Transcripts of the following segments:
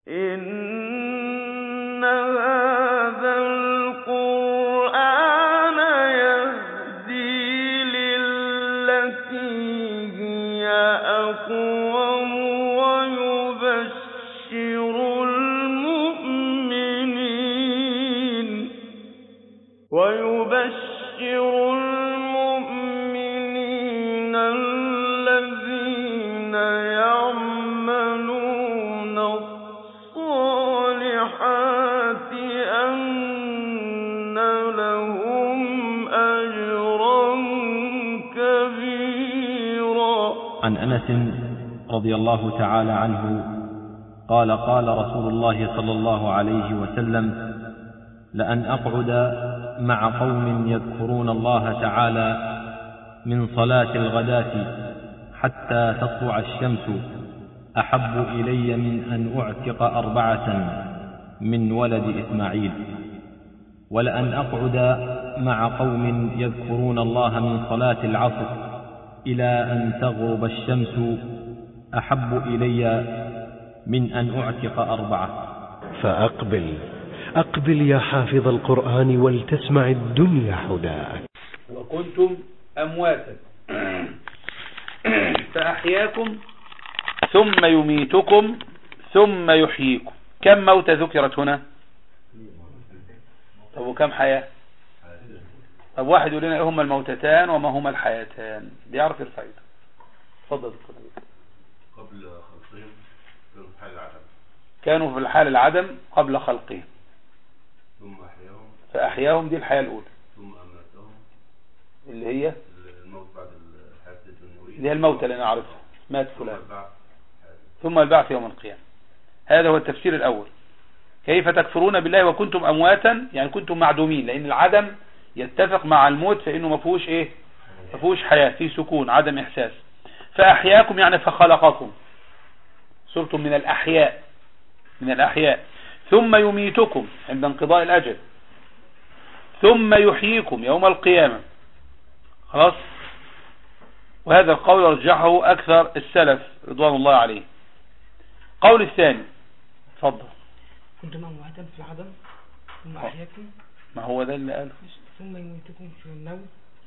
إن هذا القرآن يهدي للتي هي أقوم ويبشر المؤمنين ويبشر المؤمنين الذين يعملون الصالحات أن لهم أجرا كبيرا عن انس رضي الله تعالى عنه قال قال رسول الله صلى الله عليه وسلم لان اقعد مع قوم يذكرون الله تعالى من صلاه الغداه حتى تطلع الشمس احب الي من ان اعتق اربعه من ولد اسماعيل ولان اقعد مع قوم يذكرون الله من صلاه العصر إلى أن تغرب الشمس أحب إلي من أن أعتق أربعة فأقبل أقبل يا حافظ القرآن ولتسمع الدنيا حداك وكنتم أمواتا فأحياكم ثم يميتكم ثم يحييكم كم موت ذكرت هنا طب وكم حياة طب واحد يقول لنا ايه هما الموتتان وما هما الحياتان بيعرف يرفع ايده اتفضل قبل خلقهم كانوا في حال العدم كانوا في الحال العدم قبل خلقهم ثم أحياهم فأحياهم دي الحياة الأولى ثم أماتهم اللي هي الموت بعد الحياة الدنيوية اللي هي الموتى اللي نعرفها مات ثم فلان البعث ثم البعث يوم القيامة هذا هو التفسير الأول كيف تكفرون بالله وكنتم أمواتا يعني كنتم معدومين لأن العدم يتفق مع الموت فإنه ما فيهوش إيه ما فيهوش حياة فيه سكون عدم إحساس فأحياكم يعني فخلقكم صرتم من الأحياء من الأحياء ثم يميتكم عند انقضاء الأجل ثم يحييكم يوم القيامة خلاص وهذا القول رجحه أكثر السلف رضوان الله عليه قول الثاني تفضل كنتم أمواتا في العدم ثم أحياكم ما هو ده اللي قاله ثم يميتكم في النوم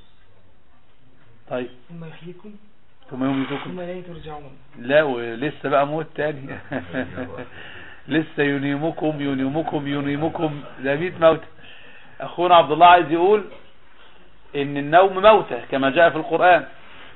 طيب ثم يحييكم ثم يميتكم ثم إليه ترجعون لا ولسه بقى موت تاني لسه ينيمكم ينيمكم ينيمكم ده 100 موت اخونا عبد الله عايز يقول ان النوم موتة كما جاء في القرآن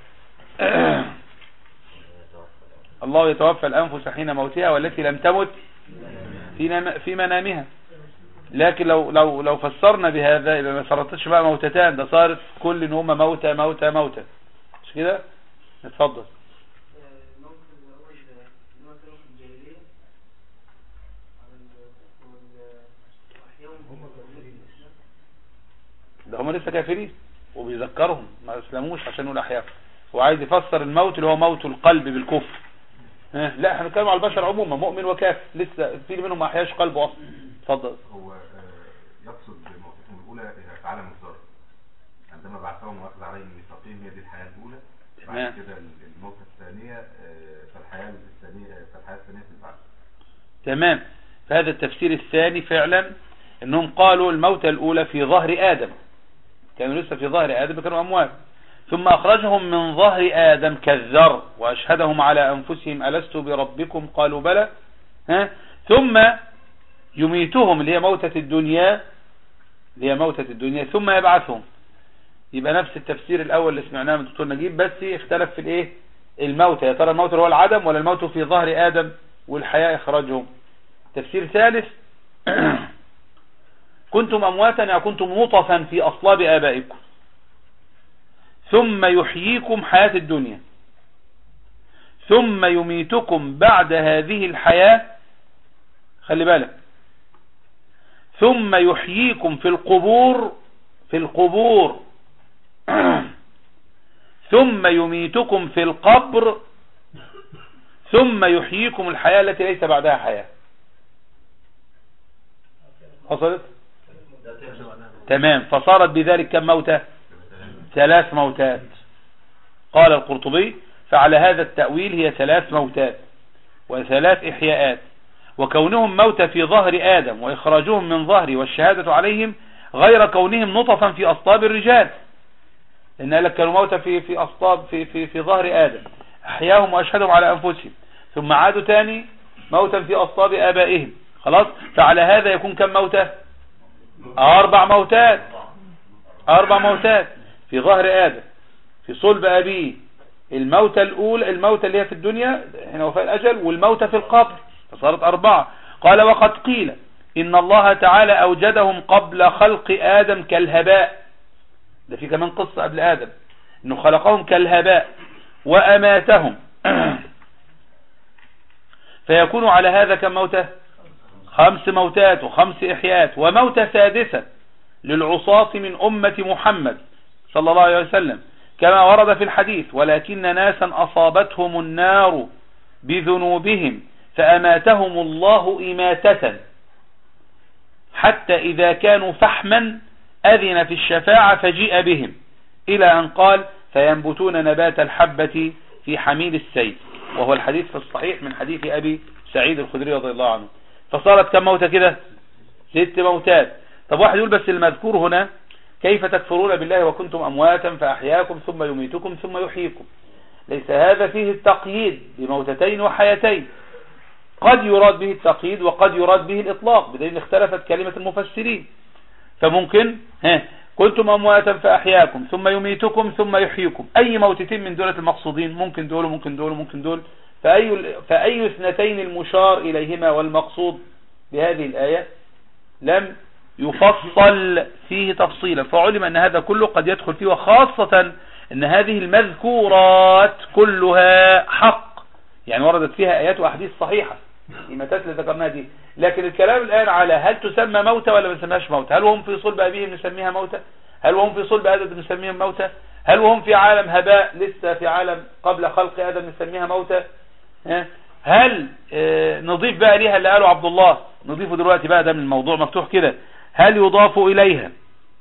الله يتوفى الانفس حين موتها والتي لم تمت في نم- في منامها لكن لو لو لو فسرنا بهذا يبقى ما صارتش بقى موتتان ده صارت كل ان هم موتى موتى موتى مش كده اتفضل ده هم لسه كافرين وبيذكرهم ما اسلموش عشان يقول احياء وعايز يفسر الموت اللي هو موت القلب بالكفر ها، لا احنا بنتكلم على البشر عموما مؤمن وكافر لسه كتير منهم ما احياش قلبه اصلا اتفضل هو آه، يقصد بموتهم الأولى إلى في عالم الذر عندما بعثهم وأخذ عليهم ميثاقهم هي دي الحياة الأولى تمام. بعد كده الموتة الثانية آه، فالحياة الثانية فالحياة الثانية في البعث تمام فهذا التفسير الثاني فعلا انهم قالوا الموتى الاولى في ظهر ادم كانوا لسه في ظهر ادم كانوا اموات ثم اخرجهم من ظهر ادم كالذر واشهدهم على انفسهم الست بربكم قالوا بلى ها ثم يميتهم اللي هي موتة الدنيا اللي هي موتة الدنيا ثم يبعثهم يبقى نفس التفسير الاول اللي سمعناه من الدكتور نجيب بس اختلف في الايه الموت يا ترى الموت هو العدم ولا الموت في ظهر ادم والحياة اخراجهم تفسير ثالث كنتم امواتا يعني كنتم نطفا في اصلاب ابائكم ثم يحييكم حياة الدنيا ثم يميتكم بعد هذه الحياة خلي بالك ثم يحييكم في القبور في القبور ثم يميتكم في القبر ثم يحييكم الحياة التي ليس بعدها حياة حصلت تمام فصارت بذلك كم موتة ثلاث موتات قال القرطبي فعلى هذا التأويل هي ثلاث موتات وثلاث إحياءات وكونهم موتى في ظهر آدم وإخراجهم من ظهري والشهادة عليهم غير كونهم نطفا في أصطاب الرجال لأن قال لك كانوا موتى في في أصطاب في في في ظهر آدم أحياهم وأشهدهم على أنفسهم ثم عادوا تاني موتا في أصطاب آبائهم خلاص فعلى هذا يكون كم موتى أربع موتات أربع موتات في ظهر آدم في صلب أبيه الموتى الأولى الموتى اللي هي في الدنيا هنا وفاء الأجل والموتى في القبر فصارت أربعة قال وقد قيل إن الله تعالى أوجدهم قبل خلق آدم كالهباء ده في كمان قصة قبل آدم إنه خلقهم كالهباء وأماتهم فيكون على هذا كم موتة خمس موتات وخمس إحيات وموتة سادسة للعصاة من أمة محمد صلى الله عليه وسلم كما ورد في الحديث ولكن ناسا أصابتهم النار بذنوبهم فأماتهم الله إماتة حتى إذا كانوا فحما أذن في الشفاعة فجيء بهم إلى أن قال فينبتون نبات الحبة في حميل السيل وهو الحديث في الصحيح من حديث أبي سعيد الخدري رضي الله عنه فصارت كم موتة كده ست موتات طب واحد يقول بس المذكور هنا كيف تكفرون بالله وكنتم أمواتا فأحياكم ثم يميتكم ثم يحييكم ليس هذا فيه التقييد بموتتين وحياتين قد يراد به التقييد وقد يراد به الإطلاق بدليل اختلفت كلمة المفسرين فممكن ها كنتم أمواتا فأحياكم ثم يميتكم ثم يحييكم أي موتتين من دولة المقصودين ممكن دول ممكن دول ممكن دول فأي, فأي اثنتين المشار إليهما والمقصود بهذه الآية لم يفصل فيه تفصيلا فعلم أن هذا كله قد يدخل فيه وخاصة أن هذه المذكورات كلها حق يعني وردت فيها آيات وأحاديث صحيحة المتات اللي ذكرناها دي لكن الكلام الآن على هل تسمى موتى ولا ما نسميهاش موتى هل وهم في صلب أبيهم نسميها موتى هل وهم في صلب آدم نسميهم موتى هل وهم في عالم هباء لسه في عالم قبل خلق آدم نسميها موتى هل اه نضيف بقى ليها اللي قاله عبد الله نضيفه دلوقتي بقى ده من الموضوع مفتوح كده هل يضاف إليها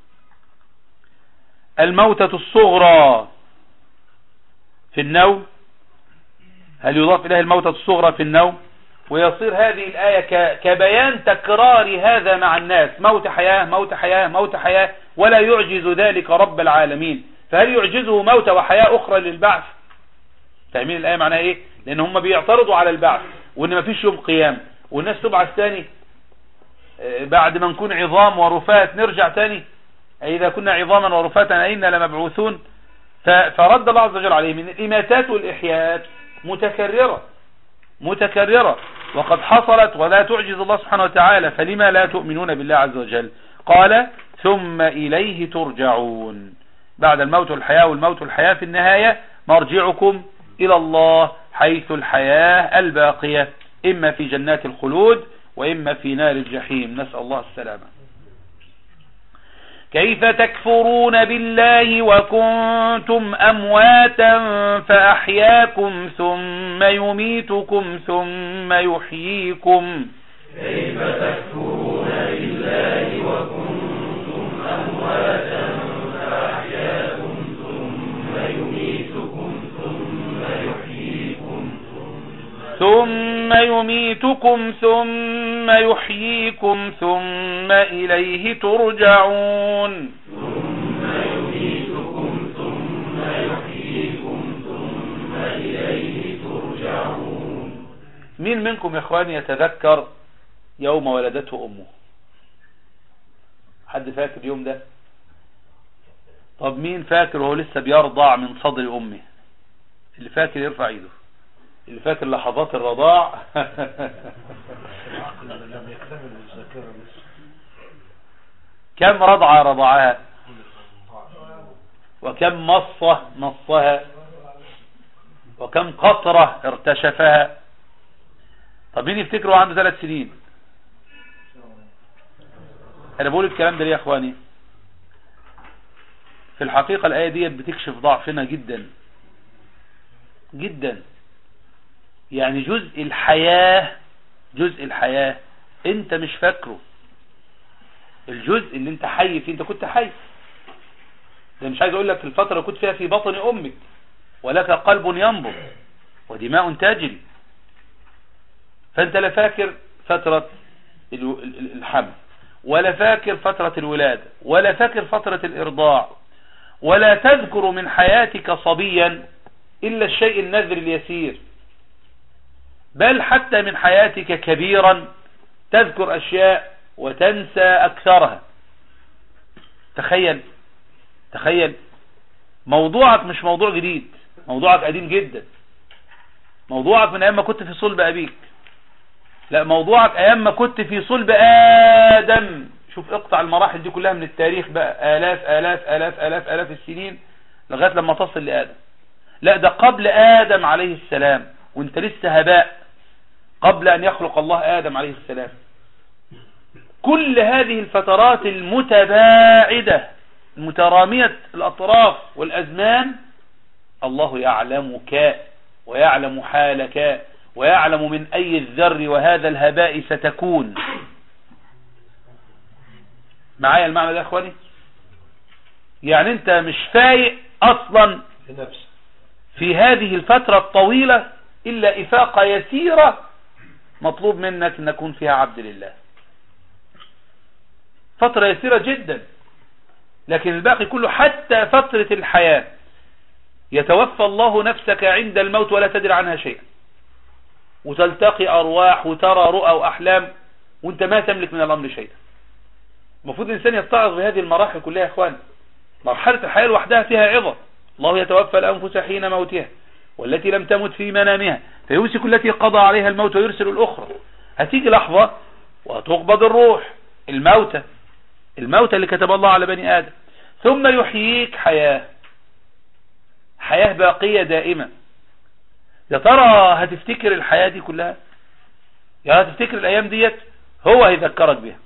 الموتة الصغرى في النوم هل يضاف إليها الموتة الصغرى في النوم ويصير هذه الآية كبيان تكرار هذا مع الناس موت حياة موت حياة موت حياة ولا يعجز ذلك رب العالمين فهل يعجزه موت وحياة أخرى للبعث فاهمين الآية معناها إيه لأن هم بيعترضوا على البعث وإن ما فيش يوم قيام والناس تبعث تاني بعد ما نكون عظام ورفات نرجع تاني إذا كنا عظاما ورفاتا أئنا لمبعوثون فرد الله عز وجل عليه من الإماتات والإحياءات متكررة متكررة وقد حصلت ولا تعجز الله سبحانه وتعالى فلما لا تؤمنون بالله عز وجل قال ثم إليه ترجعون بعد الموت والحياة والموت والحياة في النهاية مرجعكم إلى الله حيث الحياة الباقية إما في جنات الخلود وإما في نار الجحيم نسأل الله السلامة كيف تكفرون بالله وكنتم أمواتا فأحياكم ثم يميتكم ثم يحييكم كيف تكفرون بالله وكنتم أمواتا فأحياكم ثم يميتكم ثم يحييكم ثم يميتكم ثم يحييكم ثم إليه ترجعون ثم يميتكم ثم يحييكم ثم إليه ترجعون مين منكم يا اخواني يتذكر يوم ولدته امه حد فاكر اليوم ده طب مين فاكر وهو لسه بيرضع من صدر امه اللي فاكر يرفع ايده اللي فاكر لحظات الرضاع كم رضعة رضعها وكم مصة مصها وكم قطرة ارتشفها طب مين يفتكروا عنده ثلاث سنين انا بقول الكلام ده ليه يا اخواني في الحقيقة الآية ديت بتكشف ضعفنا جدا جدا يعني جزء الحياة جزء الحياة انت مش فاكره الجزء اللي انت حي فيه انت كنت حي ده مش عايز اقول لك الفترة اللي كنت فيها في بطن امك ولك قلب ينبض ودماء تجري فانت لا فاكر فترة الو- ال- ال- الحمل ولا فاكر فترة الولادة ولا فاكر فترة الإرضاع ولا تذكر من حياتك صبيا إلا الشيء النذر اليسير بل حتى من حياتك كبيرا تذكر أشياء وتنسى أكثرها تخيل تخيل موضوعك مش موضوع جديد موضوعك قديم جدا موضوعك من أيام ما كنت في صلب أبيك لا موضوعك أيام ما كنت في صلب آدم شوف اقطع المراحل دي كلها من التاريخ بقى آلاف آلاف آلاف آلاف آلاف السنين لغاية لما تصل لآدم لا ده قبل آدم عليه السلام وانت لسه هباء قبل أن يخلق الله آدم عليه السلام كل هذه الفترات المتباعدة المترامية الأطراف والأزمان الله يعلمك ويعلم حالك ويعلم من أي الذر وهذا الهباء ستكون معايا المعنى ده يا اخواني يعني انت مش فايق اصلا في هذه الفترة الطويلة الا افاقة يسيرة مطلوب منك ان نكون فيها عبد لله فترة يسيرة جدا لكن الباقي كله حتى فترة الحياة يتوفى الله نفسك عند الموت ولا تدري عنها شيئا وتلتقي أرواح وترى رؤى وأحلام وانت ما تملك من الأمر شيئا المفروض الإنسان يتعظ بهذه المراحل كلها يا إخوان مرحلة الحياة لوحدها فيها عظة الله يتوفى الأنفس حين موتها والتي لم تمت في منامها فيمسك التي قضى عليها الموت ويرسل الأخرى هتيجي لحظة وتقبض الروح الموتى الموتى اللي كتب الله على بني آدم ثم يحييك حياة حياة باقية دائمة يا ترى هتفتكر الحياة دي كلها يا هتفتكر الأيام ديت هو هيذكرك بها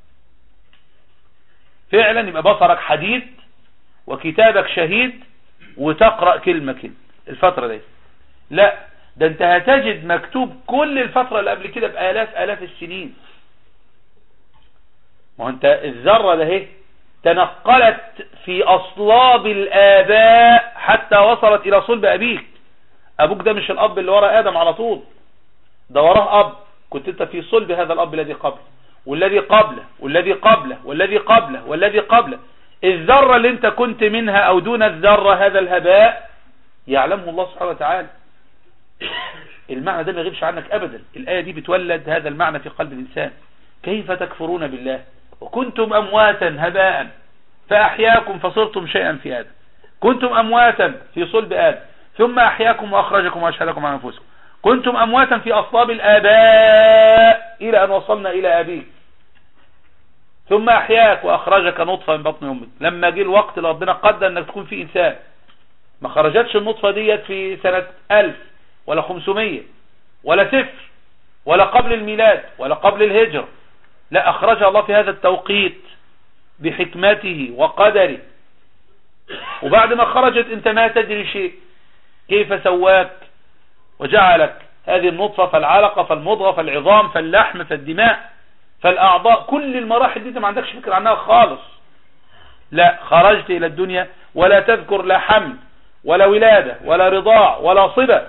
فعلا يبقى بصرك حديد وكتابك شهيد وتقرأ كلمة كلمة الفترة دي لا ده انت هتجد مكتوب كل الفترة اللي قبل كده بآلاف آلاف السنين ما هو انت الذرة ده اهي تنقلت في أصلاب الآباء حتى وصلت إلى صلب أبيك أبوك ده مش الأب اللي ورا آدم على طول ده وراه أب كنت انت في صلب هذا الأب الذي قبله والذي قبله والذي قبله والذي قبله والذي قبله الذرة اللي انت كنت منها او دون الذرة هذا الهباء يعلمه الله سبحانه وتعالى المعنى ده ما يغيبش عنك ابدا الآية دي بتولد هذا المعنى في قلب الإنسان كيف تكفرون بالله وكنتم أمواتا هباء فأحياكم فصرتم شيئا في آدم كنتم أمواتا في صلب آدم ثم أحياكم وأخرجكم وأشهدكم عن أنفسكم كنتم أمواتا في أصلاب الآباء إلى أن وصلنا إلى أبيك ثم أحياك وأخرجك نطفة من بطن أمك لما جه الوقت اللي ربنا قدر أنك تكون فيه إنسان ما خرجتش النطفة ديت في سنة ألف ولا خمسمية ولا صفر ولا قبل الميلاد ولا قبل الهجرة لا أخرجها الله في هذا التوقيت بحكمته وقدره وبعد ما خرجت انت ما تدري شيء كيف سواك وجعلك هذه النطفة فالعلقة فالمضغة فالعظام فاللحم فالدماء فالأعضاء كل المراحل دي انت ما عندكش فكرة عنها خالص لا خرجت إلى الدنيا ولا تذكر لا حمل ولا ولادة ولا رضاع ولا صبة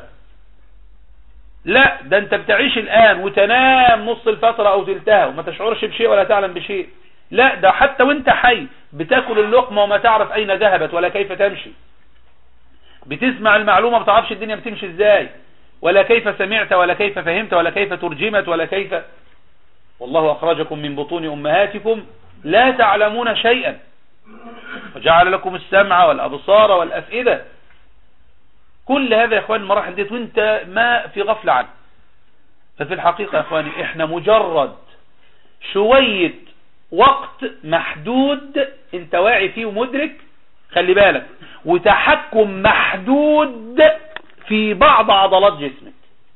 لا ده انت بتعيش الآن وتنام نص الفترة أو تلتها وما تشعرش بشيء ولا تعلم بشيء لا ده حتى وانت حي بتاكل اللقمة وما تعرف أين ذهبت ولا كيف تمشي بتسمع المعلومة ما تعرفش الدنيا بتمشي ازاي ولا كيف سمعت ولا كيف فهمت ولا كيف ترجمت ولا كيف والله أخرجكم من بطون أمهاتكم لا تعلمون شيئا وجعل لكم السمع والأبصار والأفئدة كل هذا يا اخوان المراحل ديت وانت ما في غفلة عنه ففي الحقيقة يا اخواني احنا مجرد شوية وقت محدود انت واعي فيه ومدرك خلي بالك وتحكم محدود في بعض عضلات جسمك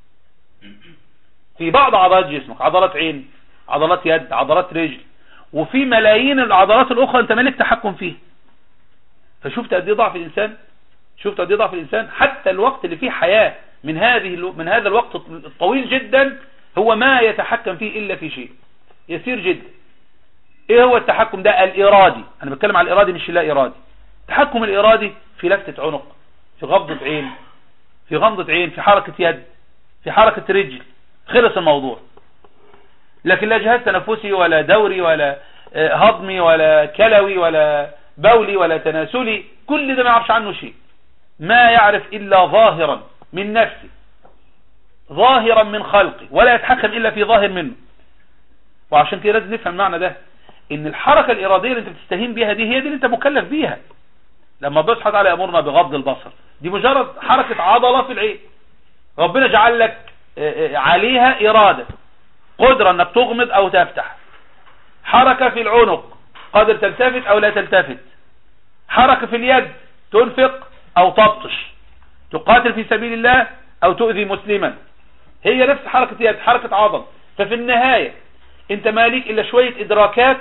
في بعض عضلات جسمك عضلات عين عضلات يد عضلات رجل وفي ملايين العضلات الاخرى انت مالك تحكم فيه فشفت قد ايه ضعف الانسان شفت قد ايه ضعف الانسان حتى الوقت اللي فيه حياة من هذه من هذا الوقت الطويل جدا هو ما يتحكم فيه الا في شيء يسير جدا ايه هو التحكم ده الارادي انا بتكلم على الارادي مش لا ارادي التحكم الارادي في لفتة عنق في غضة عين في غمضة عين في حركة يد في حركة رجل خلص الموضوع لكن لا جهاز تنفسي ولا دوري ولا آه، هضمي ولا كلوي ولا بولي ولا تناسلي كل ده ما يعرفش عنه شيء ما يعرف إلا ظاهرا من نفسه ظاهرا من خلقه ولا يتحكم إلا في ظاهر منه وعشان كده لازم نفهم المعنى ده ان الحركة الإرادية اللي انت بتستهين بيها دي هي دي اللي انت مكلف بيها لما ربنا سبحانه وتعالى يأمرنا بغض البصر دي مجرد حركة عضلة في العين ربنا جعل لك آه، آه، عليها إرادة قدرة انك تغمض او تفتح حركة في العنق قادر تلتفت او لا تلتفت حركة في اليد تنفق او تبطش تقاتل في سبيل الله او تؤذي مسلما هي نفس حركة يد حركة عضل ففي النهاية انت مالك الا شوية ادراكات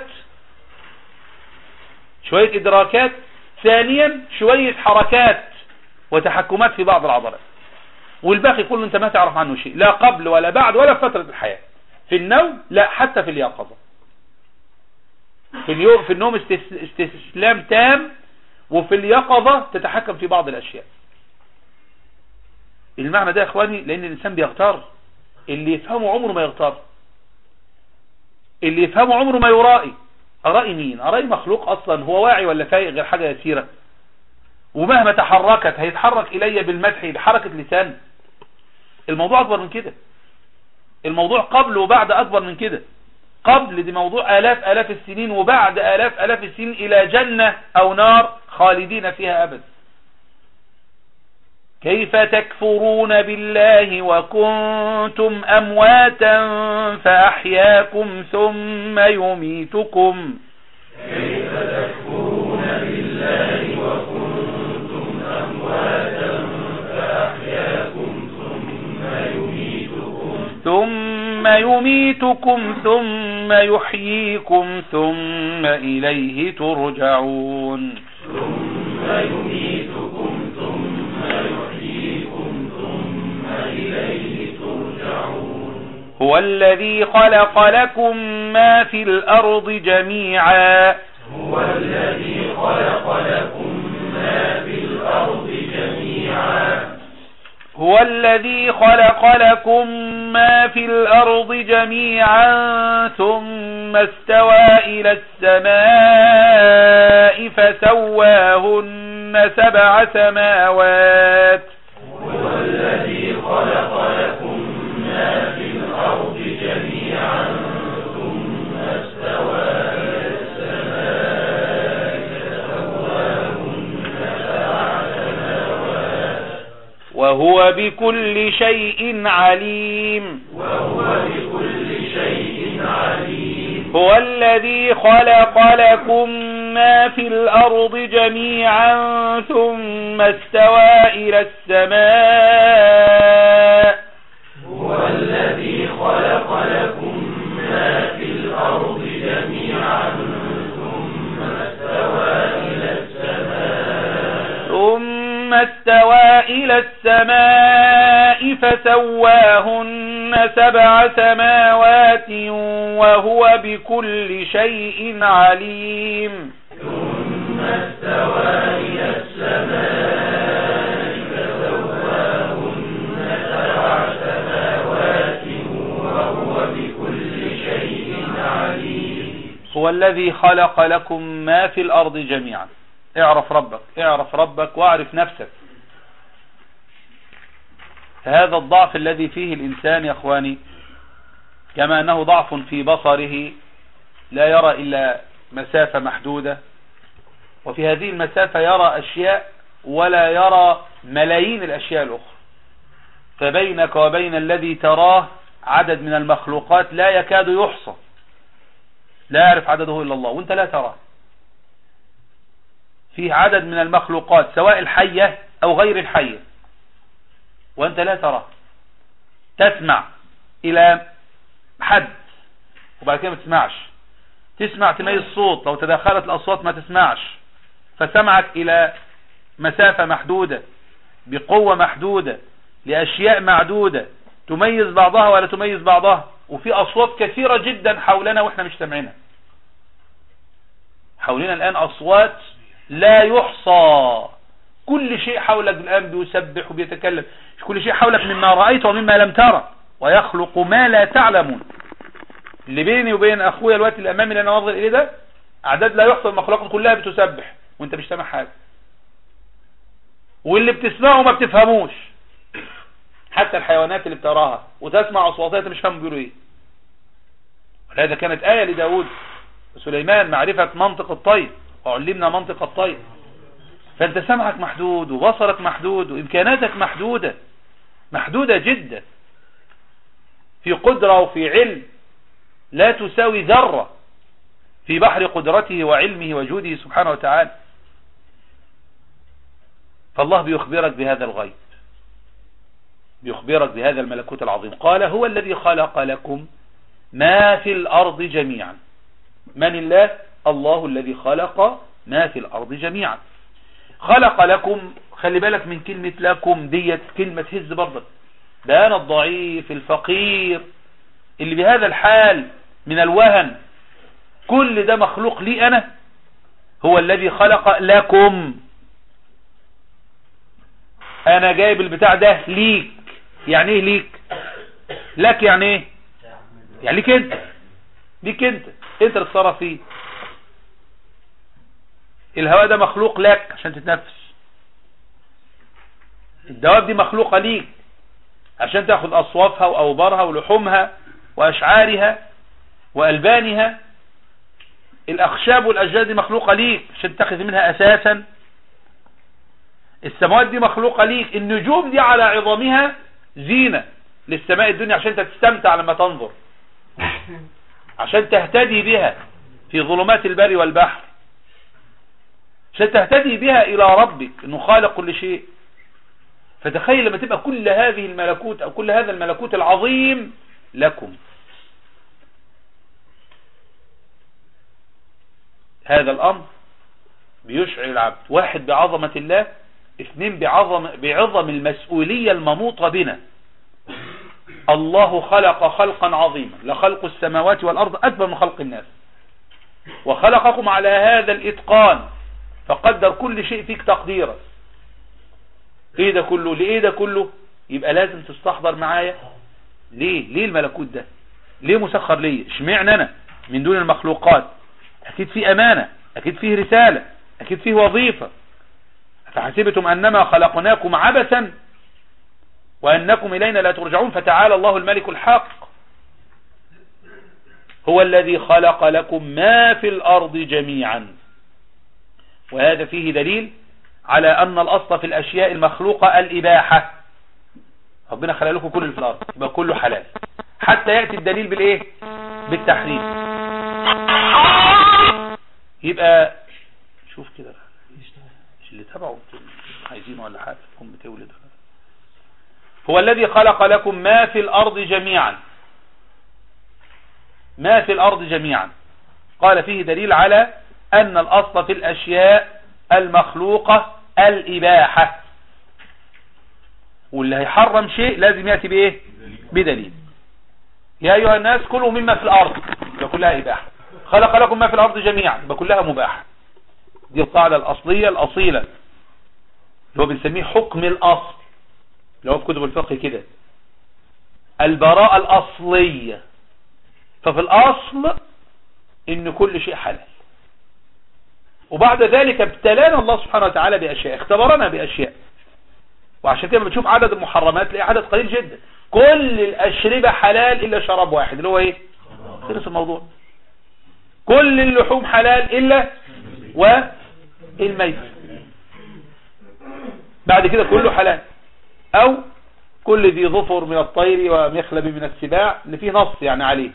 شوية ادراكات ثانيا شوية حركات وتحكمات في بعض العضلات والباقي كله انت ما تعرف عنه شيء لا قبل ولا بعد ولا في فترة الحياة في النوم لا حتى في اليقظة في اليوم في النوم استس- استسلام تام وفي اليقظة تتحكم في بعض الأشياء المعنى ده يا اخواني لان الانسان بيغتار اللي يفهمه عمره ما يغتار اللي يفهمه عمره ما يرائي ارائي مين ارائي مخلوق اصلا هو واعي ولا فايق غير حاجة يسيرة ومهما تحركت هيتحرك الي بالمدح بحركة لسان الموضوع اكبر من كده الموضوع قبل وبعد اكبر من كده قبل دي موضوع الاف الاف السنين وبعد الاف الاف السنين الى جنة او نار خالدين فيها ابدا كيف تكفرون بالله وكنتم أمواتا فأحياكم ثم يميتكم كيف تكفرون بالله وكنتم أمواتا فأحياكم ثم يميتكم ثم يميتكم ثم يحييكم ثم إليه ترجعون ثم يميتكم ثم يحييكم ثم إليه ترجعون هو الذي خلق لكم ما في الأرض جميعا هو الذي خلق لكم ما في الأرض جميعا هو الذي خلق لكم ما في الأرض جميعا ثم استوى إلى السماء فسواهن سبع سماوات هو الذي خلق لكم ما في الأرض جميعا ثم استوى إلى السماء فسواهن سبع سماوات وهو بكل شيء عليم وهو بكل شيء عليم هو الذي خلق لكم ما في الأرض جميعا ثم استوى إلى السماء هو الذي خلق لكم ما في الأرض جميعا ثم استوى إلى السماء ثم استوى إلى السماء فسواهن سبع سماوات وهو بكل شيء عليم ثم استوى إلى السماء فسواهن سبع سماوات وهو بكل شيء عليم هو الذي خلق لكم ما في الأرض جميعا اعرف ربك اعرف ربك واعرف نفسك هذا الضعف الذي فيه الإنسان يا أخواني كما أنه ضعف في بصره لا يرى إلا مسافة محدودة وفي هذه المسافة يرى أشياء ولا يرى ملايين الأشياء الأخرى فبينك وبين الذي تراه عدد من المخلوقات لا يكاد يحصى لا يعرف عدده إلا الله وانت لا تراه فيه عدد من المخلوقات سواء الحية أو غير الحية وأنت لا تراه تسمع إلى حد وبعد كده ما تسمعش تسمع تميز صوت لو تداخلت الأصوات ما تسمعش فسمعك إلى مسافة محدودة بقوة محدودة لأشياء معدودة تميز بعضها ولا تميز بعضها وفي أصوات كثيرة جدا حولنا وإحنا مش سامعينها حولنا الآن أصوات لا يحصى كل شيء حولك الآن بيسبح وبيتكلم كل شيء حولك مما رأيت ومما لم ترى ويخلق ما لا تعلمون اللي بيني وبين اخويا الوقت اللي امامي اللي انا ناظر اليه ده اعداد لا يحصى المخلوقات كلها بتسبح وانت مش سامع حاجه واللي بتسمعه ما بتفهموش حتى الحيوانات اللي بتراها وتسمع اصواتها انت مش فاهم بيقولوا ايه ولهذا كانت آية لداود سليمان معرفة منطق الطير وعلمنا منطق الطير فانت سمعك محدود وبصرك محدود وامكاناتك محدودة محدودة جدا في قدرة وفي علم لا تساوي ذرة في بحر قدرته وعلمه وجوده سبحانه وتعالى فالله بيخبرك بهذا الغيب بيخبرك بهذا الملكوت العظيم قال هو الذي خلق لكم ما في الأرض جميعا من الله الله الذي خلق ما في الأرض جميعا خلق لكم خلي بالك من كلمة لكم ديت كلمة هز برضك ده أنا الضعيف الفقير اللي بهذا الحال من الوهن كل ده مخلوق لي أنا هو الذي خلق لكم أنا جايب البتاع ده ليك يعني ايه ليك لك يعني ايه يعني ليك انت ليك انت انت اللي تتصرف فيه الهواء ده مخلوق لك عشان تتنفس الدواب دي مخلوقة ليك عشان تاخد اصوافها واوبارها ولحومها واشعارها والبانها الاخشاب والاشجار دي مخلوقة ليك عشان تاخذ منها اساسا السماوات دي مخلوقة ليك النجوم دي على عظامها زينة للسماء الدنيا عشان تستمتع لما تنظر عشان تهتدي بها في ظلمات البر والبحر عشان تهتدي بها إلى ربك انه خالق كل شيء فتخيل لما تبقى كل هذه الملكوت أو كل هذا الملكوت العظيم لكم هذا الأمر بيشعر العبد واحد بعظمة الله اثنين بعظم, بعظم المسؤولية المموطة بنا الله خلق خلقا عظيما لخلق السماوات والأرض أكبر من خلق الناس وخلقكم على هذا الإتقان فقدر كل شيء فيك تقديرا ايه ده كله ليه ده كله يبقى لازم تستحضر معايا ليه ليه الملكوت ده ليه مسخر ليه اشمعنى انا من دون المخلوقات اكيد في امانة اكيد فيه رسالة اكيد فيه وظيفة فحسبتم أنما خلقناكم عبثا وأنكم إلينا لا ترجعون فتعالى الله الملك الحق هو الذي خلق لكم ما في الأرض جميعا وهذا فيه دليل على أن الأصل في الأشياء المخلوقة الإباحة ربنا خلق لكم كل اللي في الأرض يبقى كله حلال حتى يأتي الدليل بالإيه بالتحريم يبقى شوف كده مش اللي تبعه عايزينه ولا حاجة تكون بتولد هو الذي خلق لكم ما في الأرض جميعا ما في الأرض جميعا قال فيه دليل على أن الأصل في الأشياء المخلوقة الإباحة واللي هيحرم شيء لازم يأتي بإيه بدليل يا أيها الناس كلوا مما في الأرض يبقى كلها إباحة خلق لكم ما في الأرض جميعا يبقى كلها مباحة دي القاعدة الأصلية الأصيلة اللي هو بنسميه حكم الأصل اللي هو في كتب الفقه كده البراءة الأصلية ففي الأصل إن كل شيء حلال وبعد ذلك ابتلانا الله سبحانه وتعالى بأشياء اختبرنا بأشياء وعشان كده بتشوف عدد المحرمات تلاقي عدد قليل جدا كل الأشربة حلال إلا شراب واحد اللي هو إيه خلص الموضوع كل اللحوم حلال إلا والميت بعد كده كله حلال او كل ذي ظفر من الطير ومخلب من السباع اللي فيه نص يعني عليه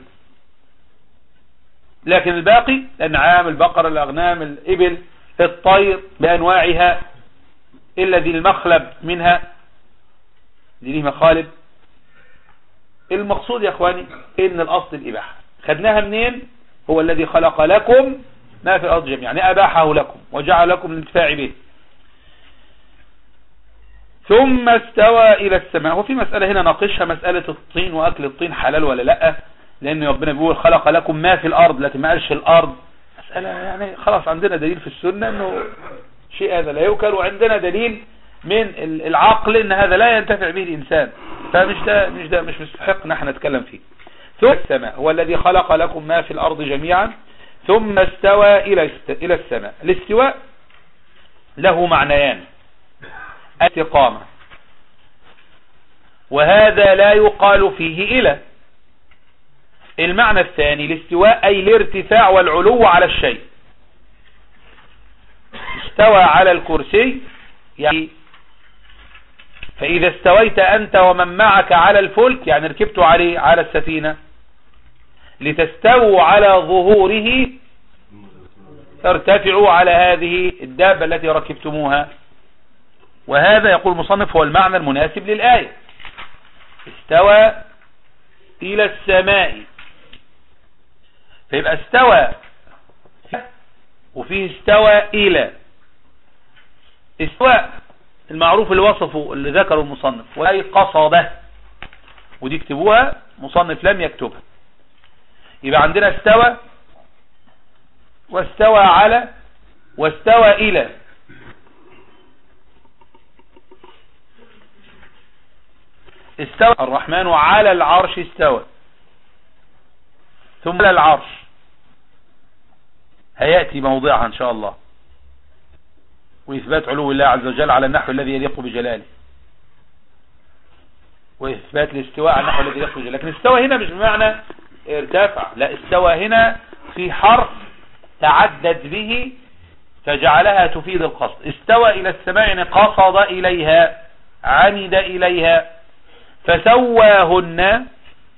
لكن الباقي الانعام البقر الاغنام الابل الطير بانواعها الا ذي المخلب منها دي ليه مخالب المقصود يا اخواني ان الاصل الاباحه خدناها منين هو الذي خلق لكم ما في الأرض جميعا يعني أباحه لكم وجعل لكم الانتفاع به ثم استوى إلى السماء وفي مسألة هنا ناقشها مسألة الطين وأكل الطين حلال ولا لا لأن ربنا بيقول خلق لكم ما في الأرض لكن ما قالش الأرض مسألة يعني خلاص عندنا دليل في السنة أنه شيء هذا لا يوكل وعندنا دليل من العقل أن هذا لا ينتفع به الإنسان فمش ده مش ده مش مستحق نحن نتكلم فيه ثم السماء هو الذي خلق لكم ما في الأرض جميعا ثم استوى إلى إلى السماء الاستواء له معنيان الاستقامة وهذا لا يقال فيه إلى المعنى الثاني الاستواء أي الارتفاع والعلو على الشيء استوى على الكرسي يعني فإذا استويت أنت ومن معك على الفلك يعني ركبت عليه على السفينة لتستووا على ظهوره ارتفعوا على هذه الدابة التي ركبتموها وهذا يقول مصنف هو المعنى المناسب للآية استوى إلى السماء فيبقى استوى وفيه استوى إلى استواء المعروف اللي وصفه اللي ذكره المصنف وأي قصده ودي اكتبوها مصنف لم يكتبها يبقى عندنا استوى واستوى على واستوى إلى استوى الرحمن على العرش استوى ثم على العرش هيأتي موضعها إن شاء الله وإثبات علو الله عز وجل على النحو الذي يليق بجلاله وإثبات الاستواء على النحو الذي يليق بجلاله لكن استوى هنا مش بمعنى ارتفع لا استوى هنا في حرف تعدد به فجعلها تفيد القصد استوى إلى السماء يعني قصد إليها عمد إليها فسواهن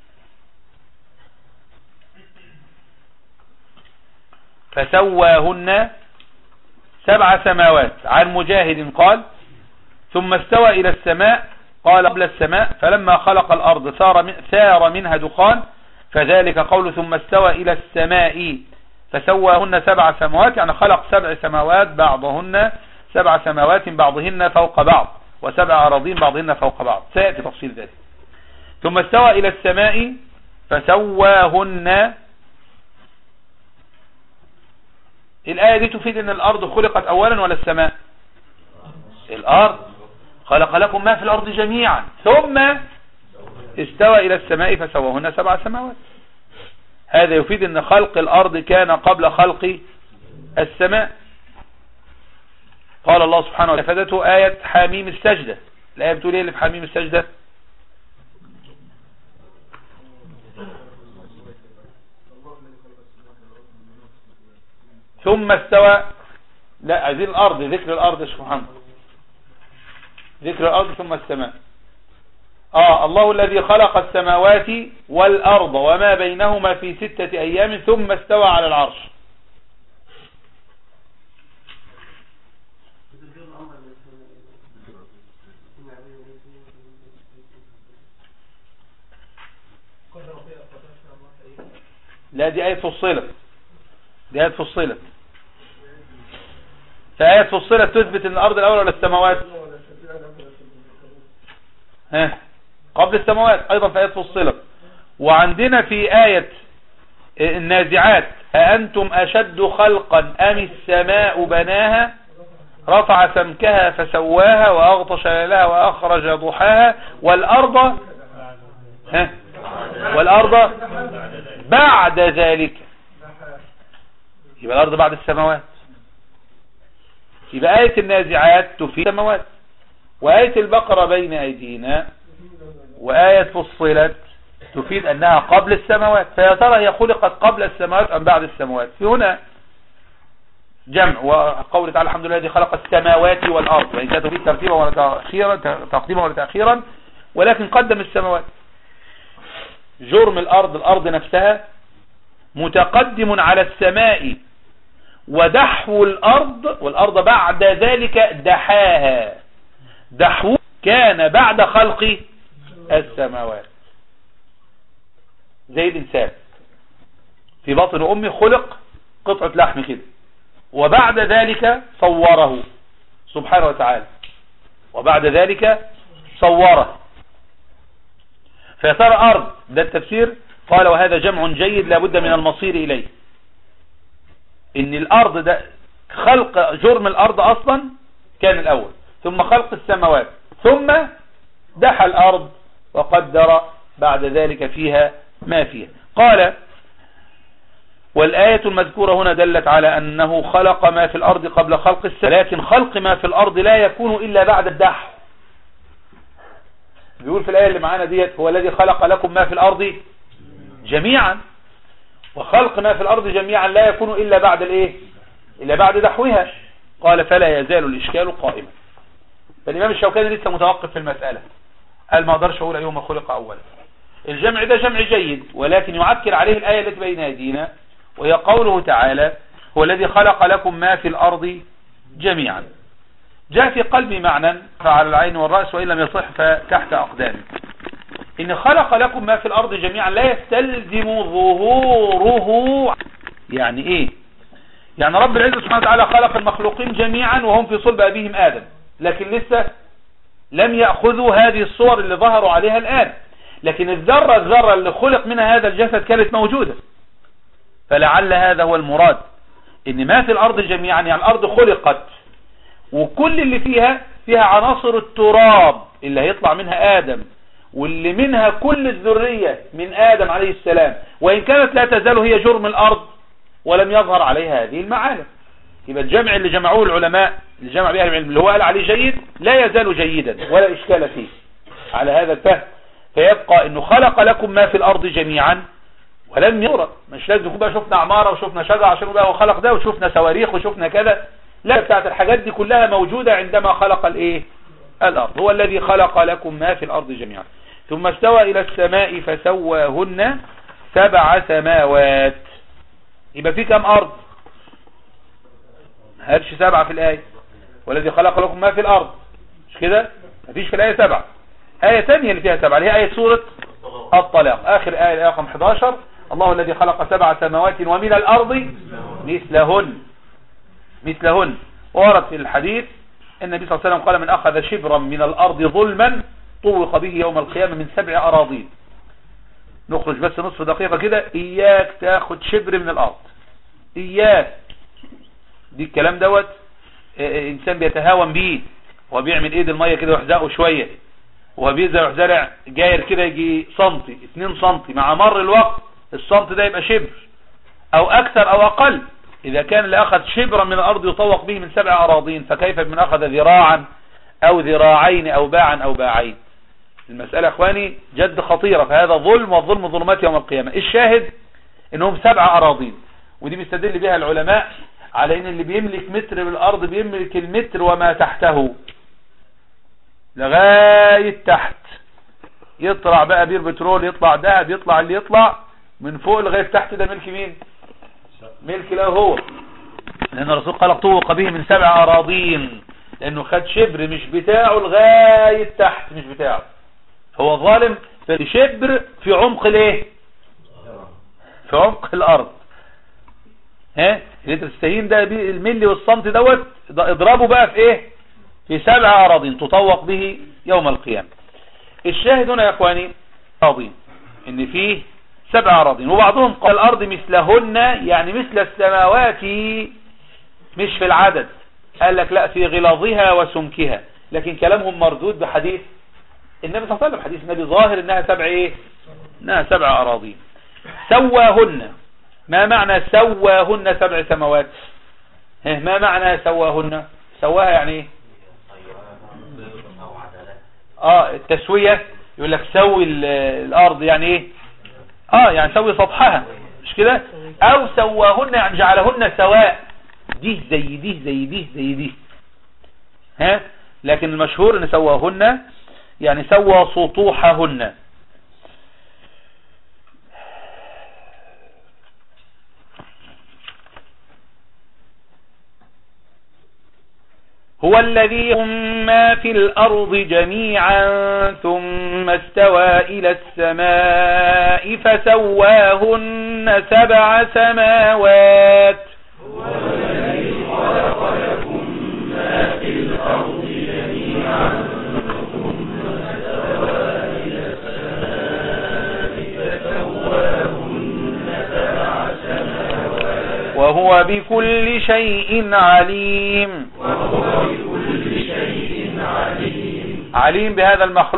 فسواهن سبع سماوات عن مجاهد قال ثم استوى إلى السماء قال قبل السماء فلما خلق الأرض ثار, من ثار منها دخان فذلك قول ثم استوى إلى السماء فسواهن سبع سماوات يعني خلق سبع سماوات بعضهن سبع سماوات بعضهن فوق بعض وسبع أراضين بعضهن فوق بعض سيأتي تفصيل ذلك ثم استوى إلى السماء فسواهن الآية دي تفيد أن الأرض خلقت أولا ولا السماء الأرض خلق لكم ما في الأرض جميعا ثم استوى إلى السماء فسواهن سبع سماوات هذا يفيد أن خلق الأرض كان قبل خلق السماء قال الله سبحانه وتعالى فادته آية حاميم السجدة الآية بتقول إيه اللي في حاميم السجدة ثم استوى لا عايزين الأرض ذكر الأرض يا شيخ محمد ذكر الأرض ثم السماء آه الله الذي خلق السماوات والأرض وما بينهما في ستة أيام ثم استوى على العرش لا دي آية فصلت دي آية فصلت فآية فصلت تثبت ان الأرض الأول ولا السماوات ها قبل السماوات أيضا في آية فصلت وعندنا في آية النازعات أأنتم أشد خلقا أم السماء بناها رفع سمكها فسواها وأغطش لها وأخرج ضحاها والأرض ها والأرض بعد ذلك يبقى الأرض بعد السماوات يبقى آية النازعات تفيد السماوات وآية البقرة بين أيدينا وآية فصلت تفيد أنها قبل السماوات فيا ترى هي خلقت قبل السماوات أم بعد السماوات في هنا جمع وقول تعالى الحمد لله الذي خلق السماوات والأرض وإن كانت تفيد ترتيبا ولا تأخيرا تقديما ولا تأخيرا ولكن قدم السماوات جرم الأرض الأرض نفسها متقدم على السماء ودحو الأرض والأرض بعد ذلك دحاها دحو كان بعد خلق السماوات زي الإنسان في بطن أمه خلق قطعة لحم كده وبعد ذلك صوره سبحانه وتعالى وبعد ذلك صوره فيصار أرض ده التفسير قال وهذا جمع جيد لابد من المصير إليه ان الأرض ده خلق جرم الأرض أصلا كان الأول ثم خلق السماوات ثم دحى الأرض وقدر بعد ذلك فيها ما فيها قال والآية المذكورة هنا دلت على أنه خلق ما في الأرض قبل خلق السماء لكن خلق ما في الأرض لا يكون إلا بعد الدحر بيقول في الآية اللي معانا ديت هو الذي خلق لكم ما في الأرض جميعا وخلق ما في الأرض جميعا لا يكون إلا بعد الإيه إلا بعد دحوها قال فلا يزال الإشكال قائما فالإمام الشوكاني لسه متوقف في المسألة قال ما أقدرش أقول أيهما خلق أولا الجمع ده جمع جيد ولكن يعكر عليه الآية التي بين أيدينا وهي قوله تعالى هو الذي خلق لكم ما في الأرض جميعا جاء في قلبي معنى فعلى العين والرأس وإن لم يصح فتحت أقدامي إن خلق لكم ما في الأرض جميعا لا يستلزم ظهوره يعني إيه يعني رب العزة سبحانه وتعالى خلق المخلوقين جميعا وهم في صلب أبيهم آدم لكن لسه لم يأخذوا هذه الصور اللي ظهروا عليها الآن لكن الذرة الذرة اللي خلق منها هذا الجسد كانت موجودة فلعل هذا هو المراد ان ما في الارض جميعا يعني الارض خلقت وكل اللي فيها فيها عناصر التراب اللي هيطلع منها ادم واللي منها كل الذرية من ادم عليه السلام وان كانت لا تزال هي جرم الارض ولم يظهر عليها هذه المعالم يبقى الجمع اللي جمعوه العلماء اللي جمع بها العلم اللي هو قال عليه جيد لا يزال جيدا ولا اشكال فيه على هذا الفهم فيبقى انه خلق لكم ما في الارض جميعا ولم يرى مش لازم نكون بقى شفنا عمارة وشفنا شجرة عشان بقى هو خلق ده وشفنا صواريخ وشفنا كذا لا بتاعت الحاجات دي كلها موجودة عندما خلق الايه الارض هو الذي خلق لكم ما في الارض جميعا ثم استوى الى السماء فسواهن سبع سماوات يبقى في كم ارض هاتش سبعة في الايه والذي خلق لكم ما في الارض مش كده مفيش في الايه سبعة آية ثانية اللي فيها سبعة اللي هي آية سورة الطلاق آخر آية الآية رقم 11 الله الذي خلق سبع سماوات ومن الأرض مثلهن مثلهن ورد في الحديث النبي صلى الله عليه وسلم قال من أخذ شبرا من الأرض ظلما طوق به يوم القيامة من سبع أراضين نخرج بس نصف دقيقة كده إياك تاخد شبر من الأرض إياك دي الكلام دوت إنسان بيتهاون بيه وبيعمل إيد المية كده ويحزقه شوية وبيزرع زرع جاير كده يجي سنتي 2 سنتي مع مر الوقت السنت ده يبقى شبر او اكثر او اقل اذا كان اللي اخذ شبرا من الارض يطوق به من سبع اراضين فكيف بمن اخذ ذراعا او ذراعين او باعا او باعين المسألة اخواني جد خطيرة فهذا ظلم والظلم ظلمات يوم القيامة الشاهد انهم سبع اراضين ودي بيستدل بها العلماء على ان اللي بيملك متر بالارض بيملك المتر وما تحته لغاية تحت يطلع بقى بير بترول يطلع دهب يطلع اللي يطلع من فوق لغاية تحت ده ملك مين ملك له هو لان الرسول قال طوق به من سبع اراضين لانه خد شبر مش بتاعه لغاية تحت مش بتاعه هو ظالم في شبر في عمق الايه في عمق الارض ها اللي انت تستهين ده الملي والسنتي دوت اضربه بقى في ايه في سبع أراضين تطوق به يوم القيامة الشاهد هنا يا اخواني أراضين ان فيه سبع أراضين وبعضهم قال الأرض مثلهن يعني مثل السماوات مش في العدد قال لك لا في غلاظها وسمكها لكن كلامهم مردود بحديث النبي صلى الله عليه وسلم حديث النبي ظاهر انها سبع ايه انها سبع أراضين سواهن ما معنى سواهن سبع سماوات ما معنى سواهن سواها يعني ايه اه التسوية يقول لك سوي الارض يعني ايه اه يعني سوي سطحها مش كده او سواهن يعني جعلهن سواء دي زي دي زي دي زي دي ها لكن المشهور ان سواهن يعني سوى سطوحهن هو الذي ما في الأرض جميعا ثم استوى إلى السماء فسواهن سبع سماوات هو الذي خلق لكم ما في الأرض جميعا ثم استوى إلى السماء فسواهن سبع سماوات وهو بكل شيء عليم وهو بكل شيء عليم عليم بهذا المخلوق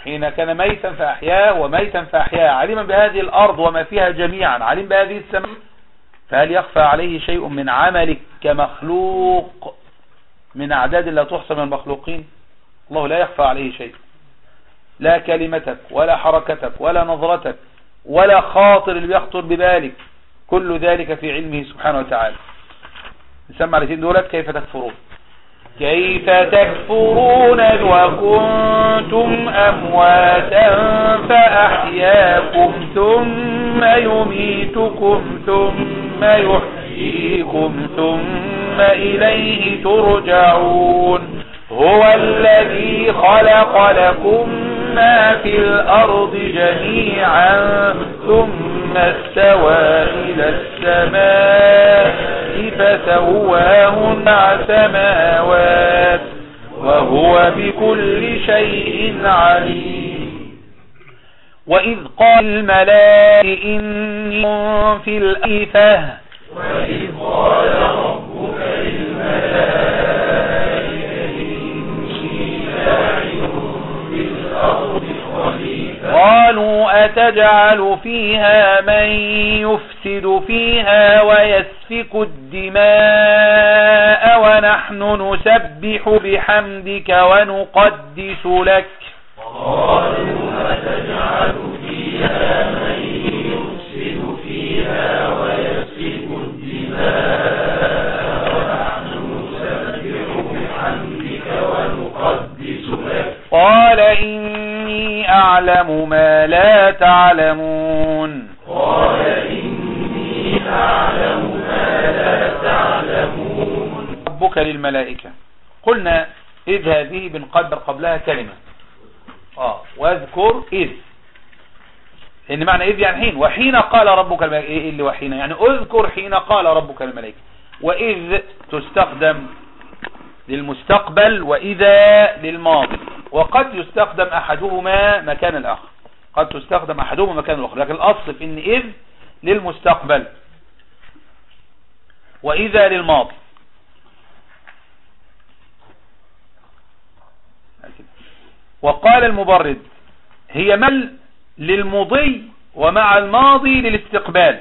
حين كان ميتا فأحياه وميتا فأحياه عليما بهذه الأرض وما فيها جميعا عليم بهذه السماء فهل يخفى عليه شيء من عملك كمخلوق من أعداد لا تحصى من المخلوقين الله لا يخفى عليه شيء لا كلمتك ولا حركتك ولا نظرتك ولا خاطر اللي بيخطر ببالك كل ذلك في علمه سبحانه وتعالى نسمع الاثنين دولت كيف تكفرون كيف تكفرون وكنتم أمواتا فأحياكم ثم يميتكم ثم يحييكم ثم إليه ترجعون هو الذي خلق لكم ما في الأرض جميعا ثم استوى إلى السماء فسواهن مع سماوات وهو بكل شيء عليم وإذ قال الملائكة إني في الأيفة وإذ قال ربك للملائكة إني جاعل في الأرض خليفة قالوا أتجعل فيها من يفسد فيها ويسفك الدماء ونحن نسبح بحمدك ونقدس لك قالوا أتجعل فيها من يفسد فيها ويسفك الدماء ونحن نسبح بحمدك ونقدس لك قال إني أعلم ما لا تعلمون قال إني أعلم ما لا تعلمون ربك للملائكة قلنا إذ هذه بنقدر قبلها كلمة آه واذكر إذ إن معنى إذ يعني حين وحين قال ربك الملائكة إيه اللي وحين يعني اذكر حين قال ربك الملائكة وإذ تستخدم للمستقبل وإذا للماضي وقد يستخدم أحدهما مكان الآخر قد تستخدم أحدهما مكان الآخر لكن الأصل في إن إذ للمستقبل وإذا للماضي وقال المبرد هي مل للمضي ومع الماضي للاستقبال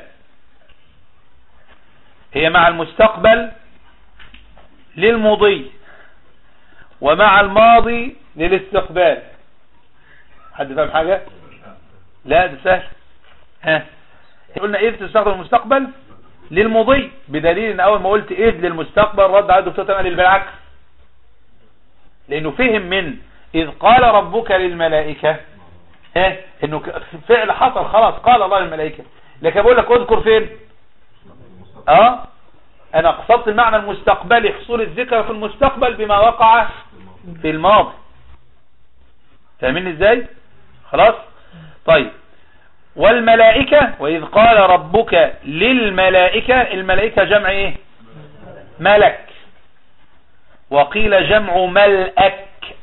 هي مع المستقبل للمضي ومع الماضي للاستقبال حد فاهم حاجة لا ده سهل ها قلنا إذ تستخدم المستقبل للمضي بدليل ان اول ما قلت إذ للمستقبل رد على الدكتور تمام بالعكس لانه فهم من إذ قال ربك للملائكة ها انه فعل حصل خلاص قال الله للملائكة لكن بقول لك اذكر فين اه انا قصدت المعنى المستقبلي حصول الذكر في المستقبل بما وقع في الماضي فاهمين ازاي خلاص طيب والملائكة وإذ قال ربك للملائكة الملائكة جمع ايه ملك وقيل جمع ملأك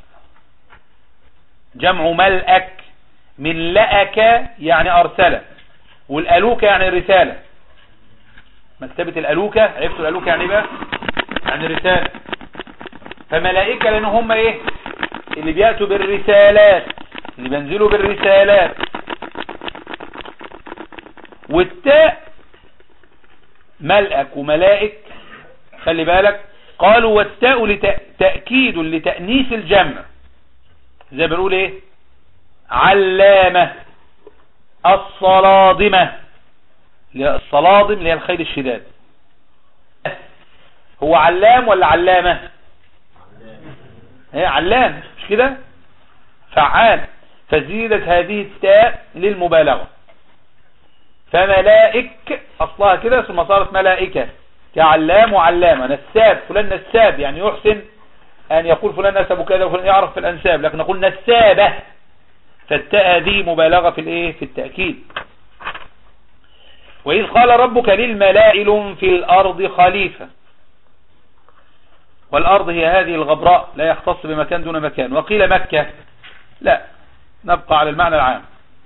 جمع ملأك من لأك يعني أرسل والألوكة يعني رسالة مكتبة الألوكة عرفتوا الألوكة يعني بقى يعني رسالة فملائكة لأن هم ايه اللي بيأتوا بالرسالات اللي بينزلوا بالرسالات والتاء ملأك وملائك خلي بالك قالوا والتاء لت- تأكيد لتأنيث الجمع زي بنقول ايه علامة الصلادمة اللي هي الصلادم اللي هي الخيل الشداد هو علام ولا علامة هي علام مش كده فعال فزيدت هذه التاء للمبالغة فملائك أصلها كده ثم صارت ملائكة كعلام وعلامة نساب فلان نساب يعني يحسن أن يقول فلان نسب كذا وفلان يعرف في الأنساب لكن نقول نسابة فالتاء هذه مبالغة في الايه في التأكيد وإذ قال ربك للملائل في الأرض خليفة والأرض هي هذه الغبراء لا يختص بمكان دون مكان وقيل مكة لا نبقى على المعنى العام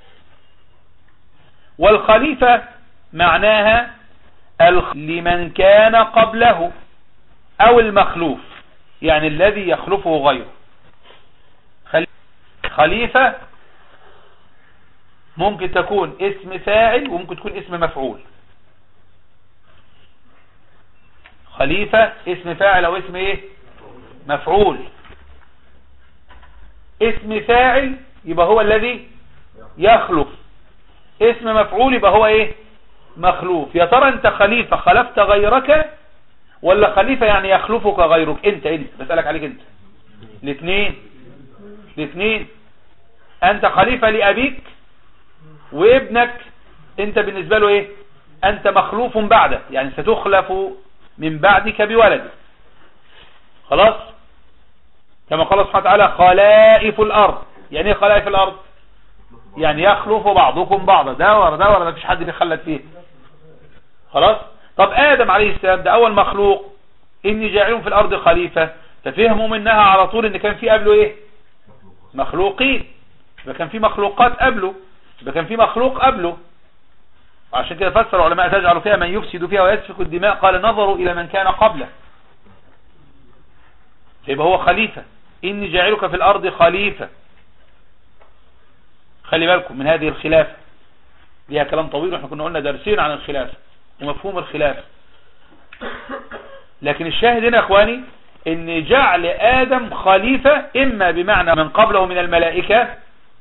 والخليفة معناها الخ- لمن كان قبله أو المخلوف يعني الذي يخلفه غيره خل- خليفة ممكن تكون اسم فاعل وممكن تكون اسم مفعول خليفة اسم فاعل او اسم ايه مفعول اسم فاعل يبقى هو الذي يخلف اسم مفعول يبقى هو ايه مخلوف يا ترى انت خليفة خلفت غيرك ولا خليفة يعني يخلفك غيرك انت انت بسألك عليك انت الاثنين الاثنين انت خليفة لابيك وابنك انت بالنسبة له ايه انت مخلوف بعده يعني ستخلف من بعدك بولد خلاص كما قال سبحانه وتعالى خلائف الارض يعني ايه خلائف الارض يعني يخلف بعضكم بعضا ده ورا ده ورا ما فيش حد بيخلد فيه خلاص طب ادم عليه السلام ده اول مخلوق اني جاعل في الارض خليفة ففهموا منها على طول ان كان في قبله ايه مخلوقين يبقى كان في مخلوقات قبله يبقى كان في مخلوق قبله عشان كده فسر العلماء تجعل فيها من يفسد فيها ويسفك الدماء قال نظروا الى من كان قبله فيبقى هو خليفة اني جاعلك في الارض خليفة خلي بالكم من هذه الخلافة ليها كلام طويل واحنا كنا قلنا درسين عن الخلافة ومفهوم الخلافة لكن الشاهد هنا يا اخواني ان جعل ادم خليفة اما بمعنى من قبله من الملائكة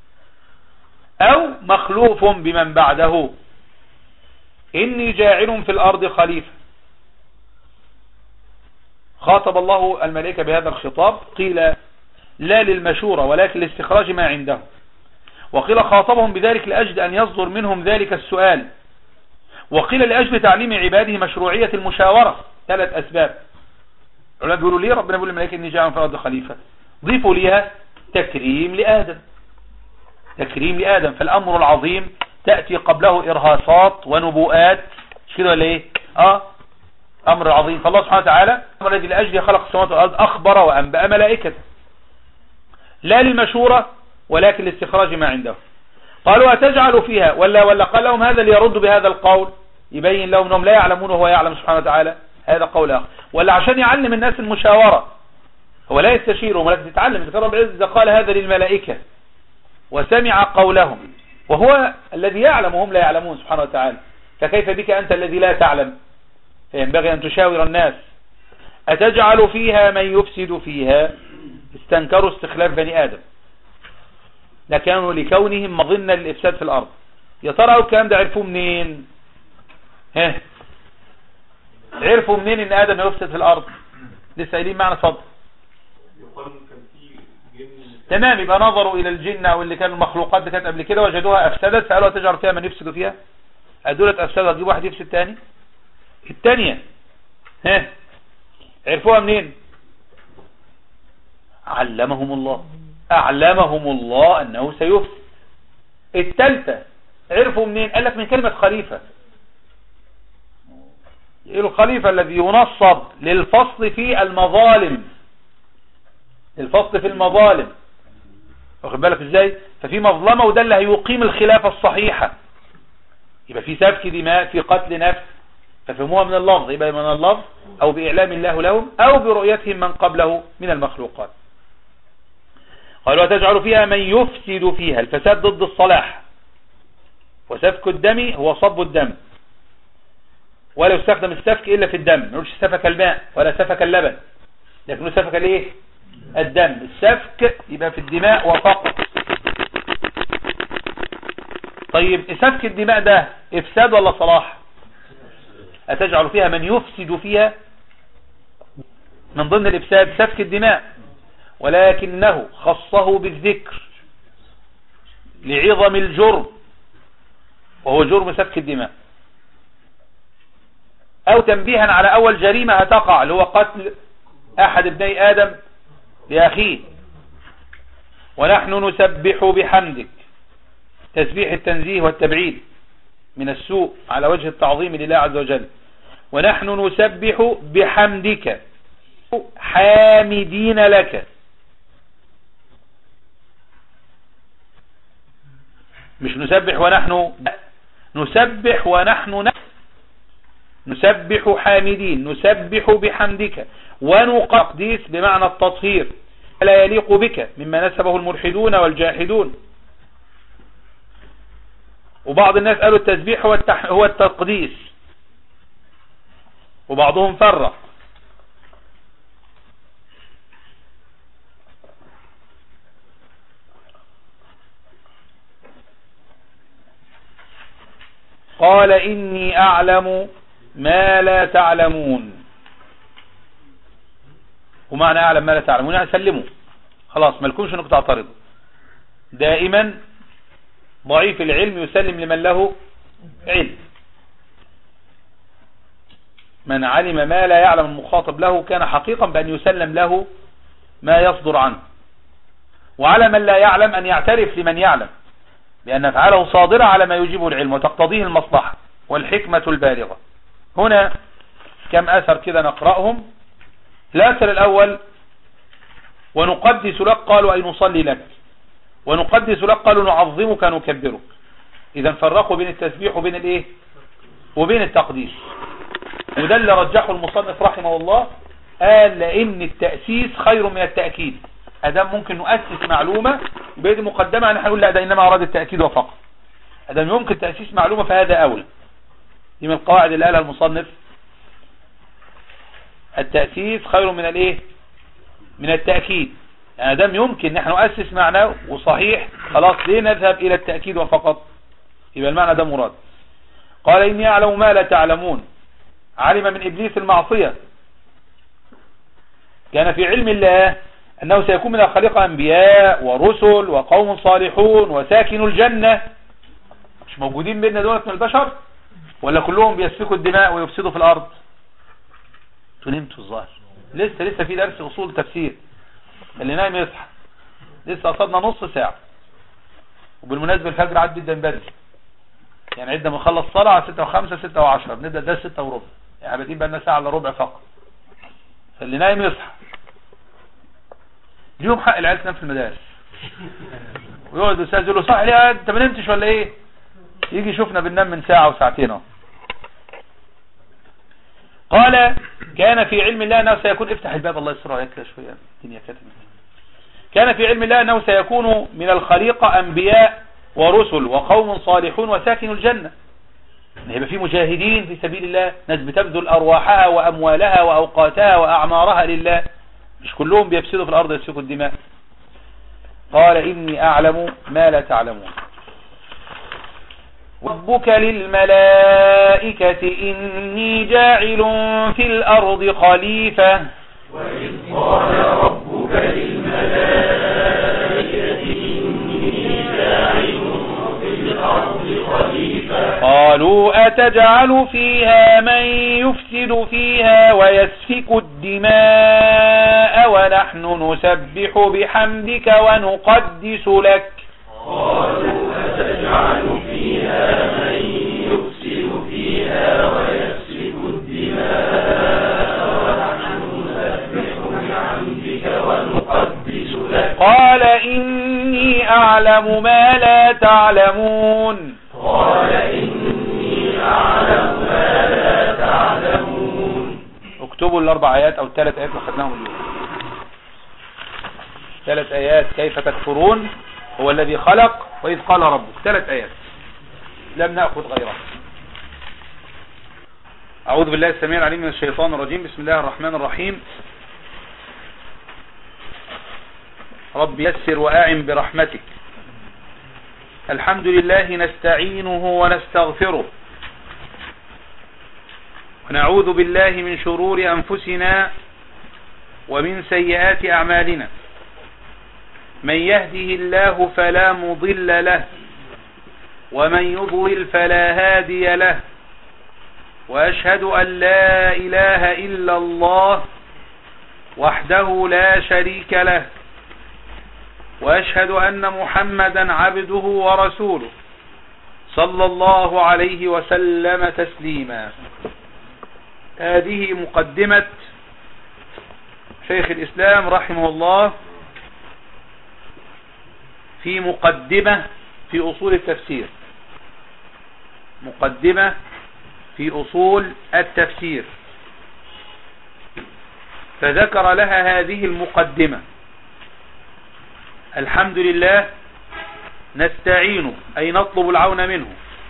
او مخلوف بمن بعده اني جاعل في الارض خليفة خاطب الله الملائكة بهذا الخطاب قيل لا للمشورة ولكن لاستخراج ما عنده وقيل خاطبهم بذلك لأجل أن يصدر منهم ذلك السؤال وقيل لأجل تعليم عباده مشروعية المشاورة ثلاث أسباب العلماء بيقولوا ليه ربنا بيقول الملائكة إني جاء في الأرض خليفة ضيفوا ليها تكريم لآدم تكريم لآدم فالأمر العظيم تأتي قبله إرهاصات ونبوءات مش كده ولا إيه آه أمر عظيم فالله سبحانه وتعالى الذي لأجل خلق السماوات والأرض أخبر وأنبأ ملائكته لا للمشورة ولكن لاستخراج ما عنده قالوا أتجعل فيها ولا ولا قال لهم هذا ليرد بهذا القول يبين لهم أنهم لا يعلمون وهو يعلم سبحانه وتعالى هذا قول آخر ولا عشان يعلم الناس المشاورة هو لا يستشيرهم ولكن تتعلم إذا رب العزة قال هذا للملائكة وسمع قولهم وهو الذي يعلم وهم لا يعلمون سبحانه وتعالى فكيف بك أنت الذي لا تعلم فينبغي أن تشاور الناس أتجعل فيها من يفسد فيها استنكروا استخلاف بني آدم لكانوا لكونهم مظنة للإفساد في الأرض يا ترى الكلام ده عرفوه منين ها عرفوا منين ان آدم يفسد في الأرض لسه قايلين معنى صدر تمام يبقى نظروا إلى الجن أو اللي كانوا المخلوقات اللي كانت قبل كده وجدوها أفسدت فقالوا تجعل فيها من يفسد فيها أدولة أفسدوا هتجيب واحد يفسد تاني الثانية ها عرفوها منين علمهم الله أعلمهم الله أنه سيفسد الثالثة عرفوا منين قال لك من كلمة خليفة الخليفة الذي ينصب للفصل في المظالم الفصل في المظالم واخد بالك ازاي ففي مظلمة وده اللي هيقيم الخلافة الصحيحة يبقى في سفك دماء في قتل نفس ففهموها من اللفظ يبقى من اللفظ او بإعلام الله لهم او برؤيتهم من قبله من المخلوقات قالوا تجعل فيها من يفسد فيها الفساد ضد الصلاح وسفك الدم هو صب الدم ولا يستخدم السفك إلا في الدم نقولش سفك الماء ولا سفك اللبن لكنه سفك الايه الدم السفك يبقى في الدماء وفقط طيب سفك الدماء ده افساد ولا صلاح أتجعل فيها من يفسد فيها من ضمن الافساد سفك الدماء ولكنه خصه بالذكر لعظم الجرم وهو جرم سفك الدماء او تنبيها على اول جريمة هتقع اللي هو قتل احد ابني ادم لاخيه ونحن نسبح بحمدك تسبيح التنزيه والتبعيد من السوء على وجه التعظيم لله عز وجل ونحن نسبح بحمدك حامدين لك مش نسبح ونحن نسبح ونحن نسبح حامدين نسبح بحمدك ونقدس بمعنى التطهير لا يليق بك مما نسبه الملحدون والجاحدون وبعض الناس قالوا التسبيح هو التح... هو التقديس وبعضهم فرق قال إني أعلم ما لا تعلمون ومعنى أعلم ما لا تعلمون يعني سلموا خلاص ملكوش انك تعترضوا دائما ضعيف العلم يسلم لمن له علم من علم ما لا يعلم المخاطب له كان حقيقا بأن يسلم له ما يصدر عنه وعلى من لا يعلم أن يعترف لمن يعلم بأن أفعاله صادرة على ما يجيبه العلم وتقتضيه المصلحة والحكمة البالغة هنا كم أثر كده نقرأهم الأثر الأول ونقدس لك قالوا أي نصلي لك ونقدس لك قالوا نعظمك نكبرك إذا فرقوا بين التسبيح وبين الإيه وبين التقديس وده اللي رجحه المصنف رحمه الله قال لأن التأسيس خير من التأكيد أدام ممكن نؤسس معلومة بيد مقدمة أنا هنقول لا ده إنما أراد التأكيد وفقط أدام يمكن تأسيس معلومة فهذا أولى دي من القواعد اللي قالها المصنف التأسيس خير من الايه من التأكيد يعني دام يمكن نحن نؤسس معناه وصحيح خلاص ليه نذهب الى التأكيد وفقط يبقى المعنى ده مراد قال إني أعلم ما لا تعلمون علم من إبليس المعصية كان في علم الله أنه سيكون من الخليقة أنبياء ورسل وقوم صالحون وساكن الجنة مش موجودين بيننا دولة من البشر ولا كلهم بيسفكوا الدماء ويفسدوا في الأرض نمتوا الظاهر لسه لسه في درس أصول تفسير اللي نايم يصحى لسه قصدنا نص ساعة وبالمناسبة الفجر عد جدا بدري يعني عدنا بنخلص صلاة على 6 و5 6 و10 بنبدأ ده 6 وربع يعني بادئين بقى لنا ساعة الا ربع فقط فاللي نايم يصحى اليوم حق العيال تنام في المدارس ويقعد الاستاذ يقول له صح ليه انت ما نمتش ولا ايه يجي يشوفنا بننام من ساعة وساعتين اهو قال كان في علم الله أنه سيكون افتح الباب الله يسرع يكلا شوية الدنيا كتمت كان في علم الله أنه سيكون من الخليقة أنبياء ورسل وقوم صالحون وساكن الجنة يبقى في مجاهدين في سبيل الله ناس بتبذل أرواحها وأموالها وأوقاتها وأعمارها لله مش كلهم بيفسدوا في الأرض يسفكوا الدماء قال إني أعلم ما لا تعلمون ربك للملائكة إني جاعل في الأرض خليفة وإذ قال ربك للملائكة إني جاعل في الأرض خليفة قالوا أتجعل فيها من يفسد فيها ويسفك الدماء ونحن نسبح بحمدك ونقدس لك قالوا أتجعل فيها من يفسد فيها ويسفك الدماء ونحن نسبح بحمدك ونقدس لك قال إني أعلم ما لا تعلمون قال إني أعلم ما لا تعلمون اكتبوا الأربع آيات أو الثلاث آيات اللي خدناهم اليوم ثلاث آيات كيف تكفرون هو الذي خلق وإذ قال ربك ثلاث آيات لم نأخذ غيرها أعوذ بالله السميع العليم من الشيطان الرجيم بسم الله الرحمن الرحيم رب يسر وأعن برحمتك الحمد لله نستعينه ونستغفره ونعوذ بالله من شرور أنفسنا ومن سيئات أعمالنا من يهده الله فلا مضل له ومن يضلل فلا هادي له وأشهد أن لا إله إلا الله وحده لا شريك له وأشهد أن محمدا عبده ورسوله صلى الله عليه وسلم تسليما هذه مقدمة شيخ الإسلام رحمه الله في مقدمة في أصول التفسير مقدمة في أصول التفسير فذكر لها هذه المقدمة الحمد لله نستعين أي نطلب العون منه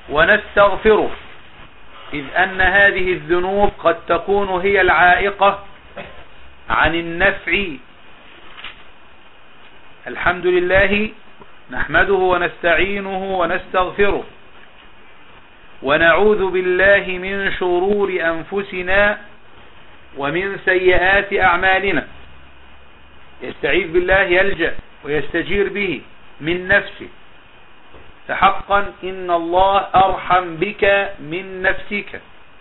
ونستغفره إذ أن هذه الذنوب قد تكون هي العائقة عن النفع الحمد لله نحمده ونستعينه ونستغفره ونعوذ بالله من شرور أنفسنا ومن سيئات أعمالنا يستعيذ بالله يلجأ ويستجير به من نفسه فحقا إن الله أرحم بك من نفسك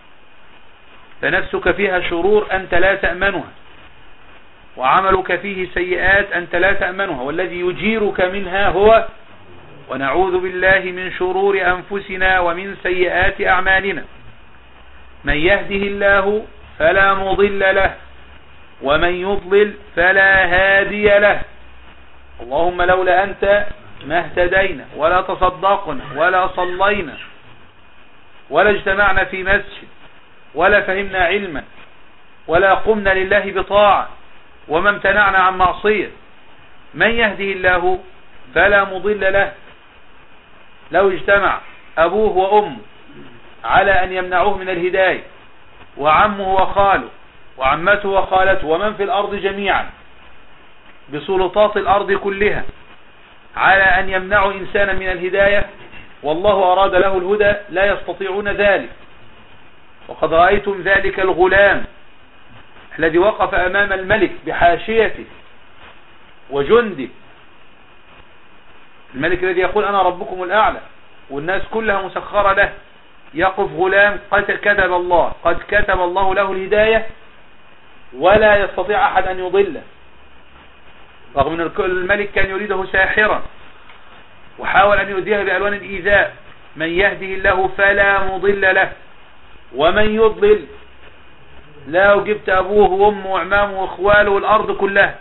فنفسك فيها شرور أنت لا تأمنها وعملك فيه سيئات أنت لا تأمنها والذي يجيرك منها هو ونعوذ بالله من شرور أنفسنا ومن سيئات أعمالنا من يهده الله فلا مضل له ومن يضلل فلا هادي له اللهم لولا أنت ما اهتدينا ولا تصدقنا ولا صلينا ولا اجتمعنا في مسجد ولا فهمنا علما ولا قمنا لله بطاعة وما امتنعنا عن معصية من يهده الله فلا مضل له لو اجتمع أبوه وأمه على أن يمنعوه من الهداية وعمه وخاله وعمته وخالته ومن في الأرض جميعا بسلطات الأرض كلها على أن يمنعوا إنسانا من الهداية والله أراد له الهدى لا يستطيعون ذلك وقد رأيتم ذلك الغلام الذي وقف أمام الملك بحاشيته وجنده الملك الذي يقول أنا ربكم الأعلى والناس كلها مسخرة له يقف غلام قد كتب الله قد كتب الله له الهداية ولا يستطيع أحد أن يضله رغم أن الملك كان يريده ساحرا وحاول أن يؤذيه بألوان الإيذاء من يهده الله فلا مضل له ومن يضلل لا جبت أبوه وأمه وعمامه وإخواله والأرض كلها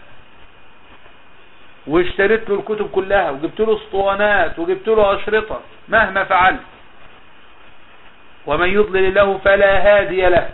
واشتريت له الكتب كلها وجبت له اسطوانات وجبت له أشرطة مهما فعلت ومن يضلل الله فلا هادي له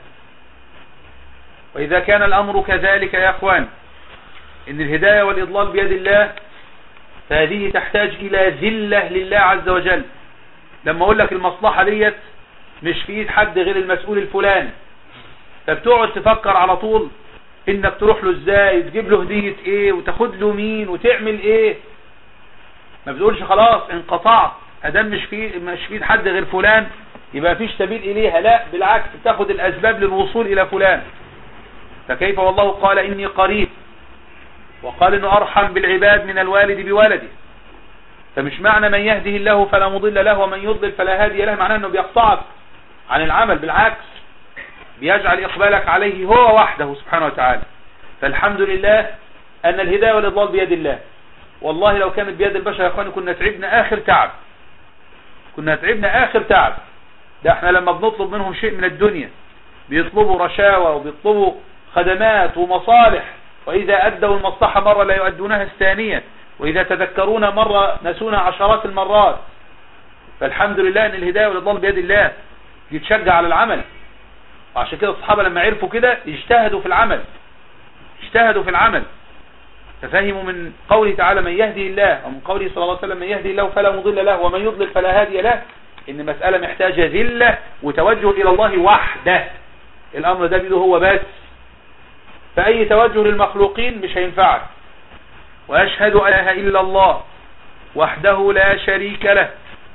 وإذا كان الأمر كذلك يا أخوان إن الهداية والإضلال بيد الله فهذه تحتاج إلى ذلة لله عز وجل لما أقول لك المصلحة ديت مش في إيد حد غير المسؤول الفلاني فبتقعد تفكر على طول انك تروح له ازاي وتجيب له هدية ايه وتاخد له مين وتعمل ايه ما بتقولش خلاص انقطعت ادام مش في مش في حد غير فلان يبقى فيش سبيل اليها لا بالعكس تاخد الاسباب للوصول الى فلان فكيف والله قال اني قريب وقال انه ارحم بالعباد من الوالد بولده فمش معنى من يهده الله فلا مضل له ومن يضلل فلا هادي له معناه انه بيقطعك عن العمل بالعكس بيجعل إقبالك عليه هو وحده سبحانه وتعالى فالحمد لله أن الهداية والإضلال بيد الله والله لو كانت بيد البشر يا أخواني كنا تعبنا آخر تعب كنا تعبنا آخر تعب ده احنا لما بنطلب منهم شيء من الدنيا بيطلبوا رشاوى وبيطلبوا خدمات ومصالح وإذا أدوا المصلحة مرة لا يؤدونها الثانية وإذا تذكرونا مرة نسونا عشرات المرات فالحمد لله أن الهداية والإضلال بيد الله يتشجع على العمل وعشان كده الصحابة لما عرفوا كده اجتهدوا في العمل اجتهدوا في العمل ففهموا من قوله تعالى من يهدي الله ومن قوله صلى الله عليه وسلم من يهدي الله فلا مضل له ومن يضلل فلا هادي له ان مسألة محتاجة ذلة وتوجه الى الله وحده الامر ده بيده هو بس فاي توجه للمخلوقين مش هينفعك واشهد ان لا اله الا الله وحده لا شريك له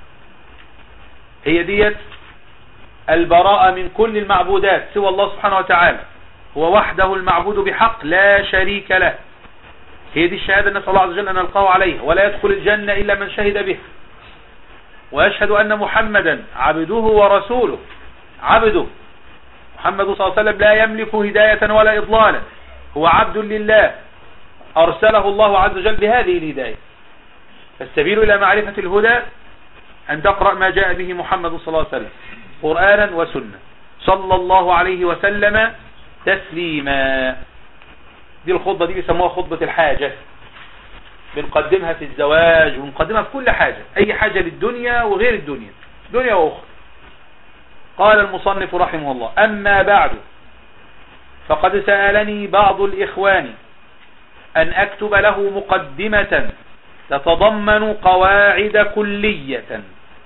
هي ديت البراءة من كل المعبودات سوى الله سبحانه وتعالى هو وحده المعبود بحق لا شريك له هي دي الشهادة نسأل الله عز وجل أن نلقاه عليها ولا يدخل الجنة إلا من شهد به ويشهد أن محمدا عبده ورسوله عبده محمد صلى الله عليه وسلم لا يملك هداية ولا إضلالا هو عبد لله أرسله الله عز وجل بهذه الهداية فالسبيل إلى معرفة الهدى أن تقرأ ما جاء به محمد صلى الله عليه وسلم قرآنا وسنة صلى الله عليه وسلم تسليما دي الخطبة دي بيسموها خطبة الحاجة بنقدمها في الزواج ونقدمها في كل حاجة أي حاجة للدنيا وغير الدنيا دنيا وأخرى قال المصنف رحمه الله أما بعد فقد سألني بعض الإخوان أن أكتب له مقدمة تتضمن قواعد كلية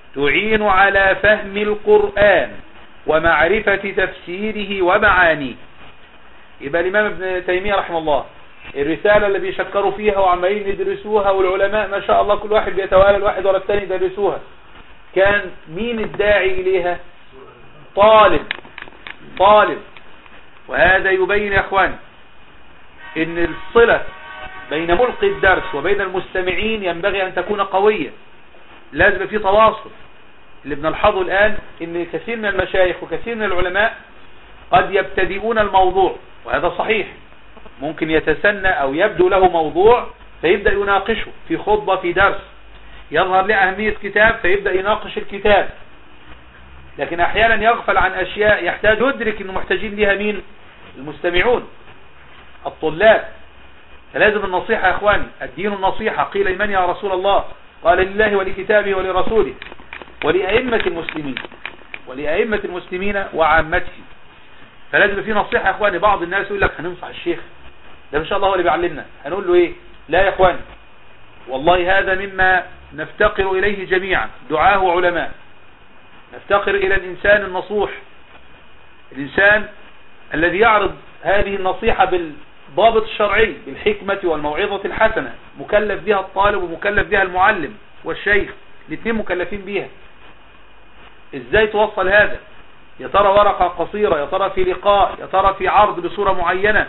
تعين على فهم القرآن ومعرفة تفسيره ومعانيه يبقى الإمام ابن تيمية رحمه الله الرسالة اللي بيشكروا فيها وعمالين يدرسوها والعلماء ما شاء الله كل واحد بيتوالى الواحد ورا الثاني يدرسوها كان مين الداعي إليها طالب طالب وهذا يبين يا اخواني ان الصلة بين ملقي الدرس وبين المستمعين ينبغي ان تكون قوية لازم في تواصل اللي بنلحظه الان ان كثير من المشايخ وكثير من العلماء قد يبتدئون الموضوع وهذا صحيح ممكن يتسنى او يبدو له موضوع فيبدأ يناقشه في خطبة في درس يظهر له أهمية كتاب فيبدأ يناقش الكتاب لكن احيانا يغفل عن اشياء يحتاج يدرك انه محتاجين ليها مين المستمعون الطلاب فلازم النصيحة يا اخواني الدين النصيحة قيل لمن يا رسول الله قال لله ولكتابه ولرسوله ولأئمة المسلمين ولأئمة المسلمين وعامته فلازم في نصيحة يا اخواني بعض الناس يقول لك هننصح الشيخ ده ان شاء الله هو اللي بيعلمنا هنقول له ايه لا يا اخواني والله هذا مما نفتقر اليه جميعا دعاه وعلماء نفتقر إلى الإنسان النصوح الإنسان الذي يعرض هذه النصيحة بالضابط الشرعي بالحكمة والموعظة الحسنة مكلف بها الطالب ومكلف بها المعلم والشيخ الاثنين مكلفين بها ازاي توصل هذا يا ترى ورقة قصيرة يا ترى في لقاء يا ترى في عرض بصورة معينة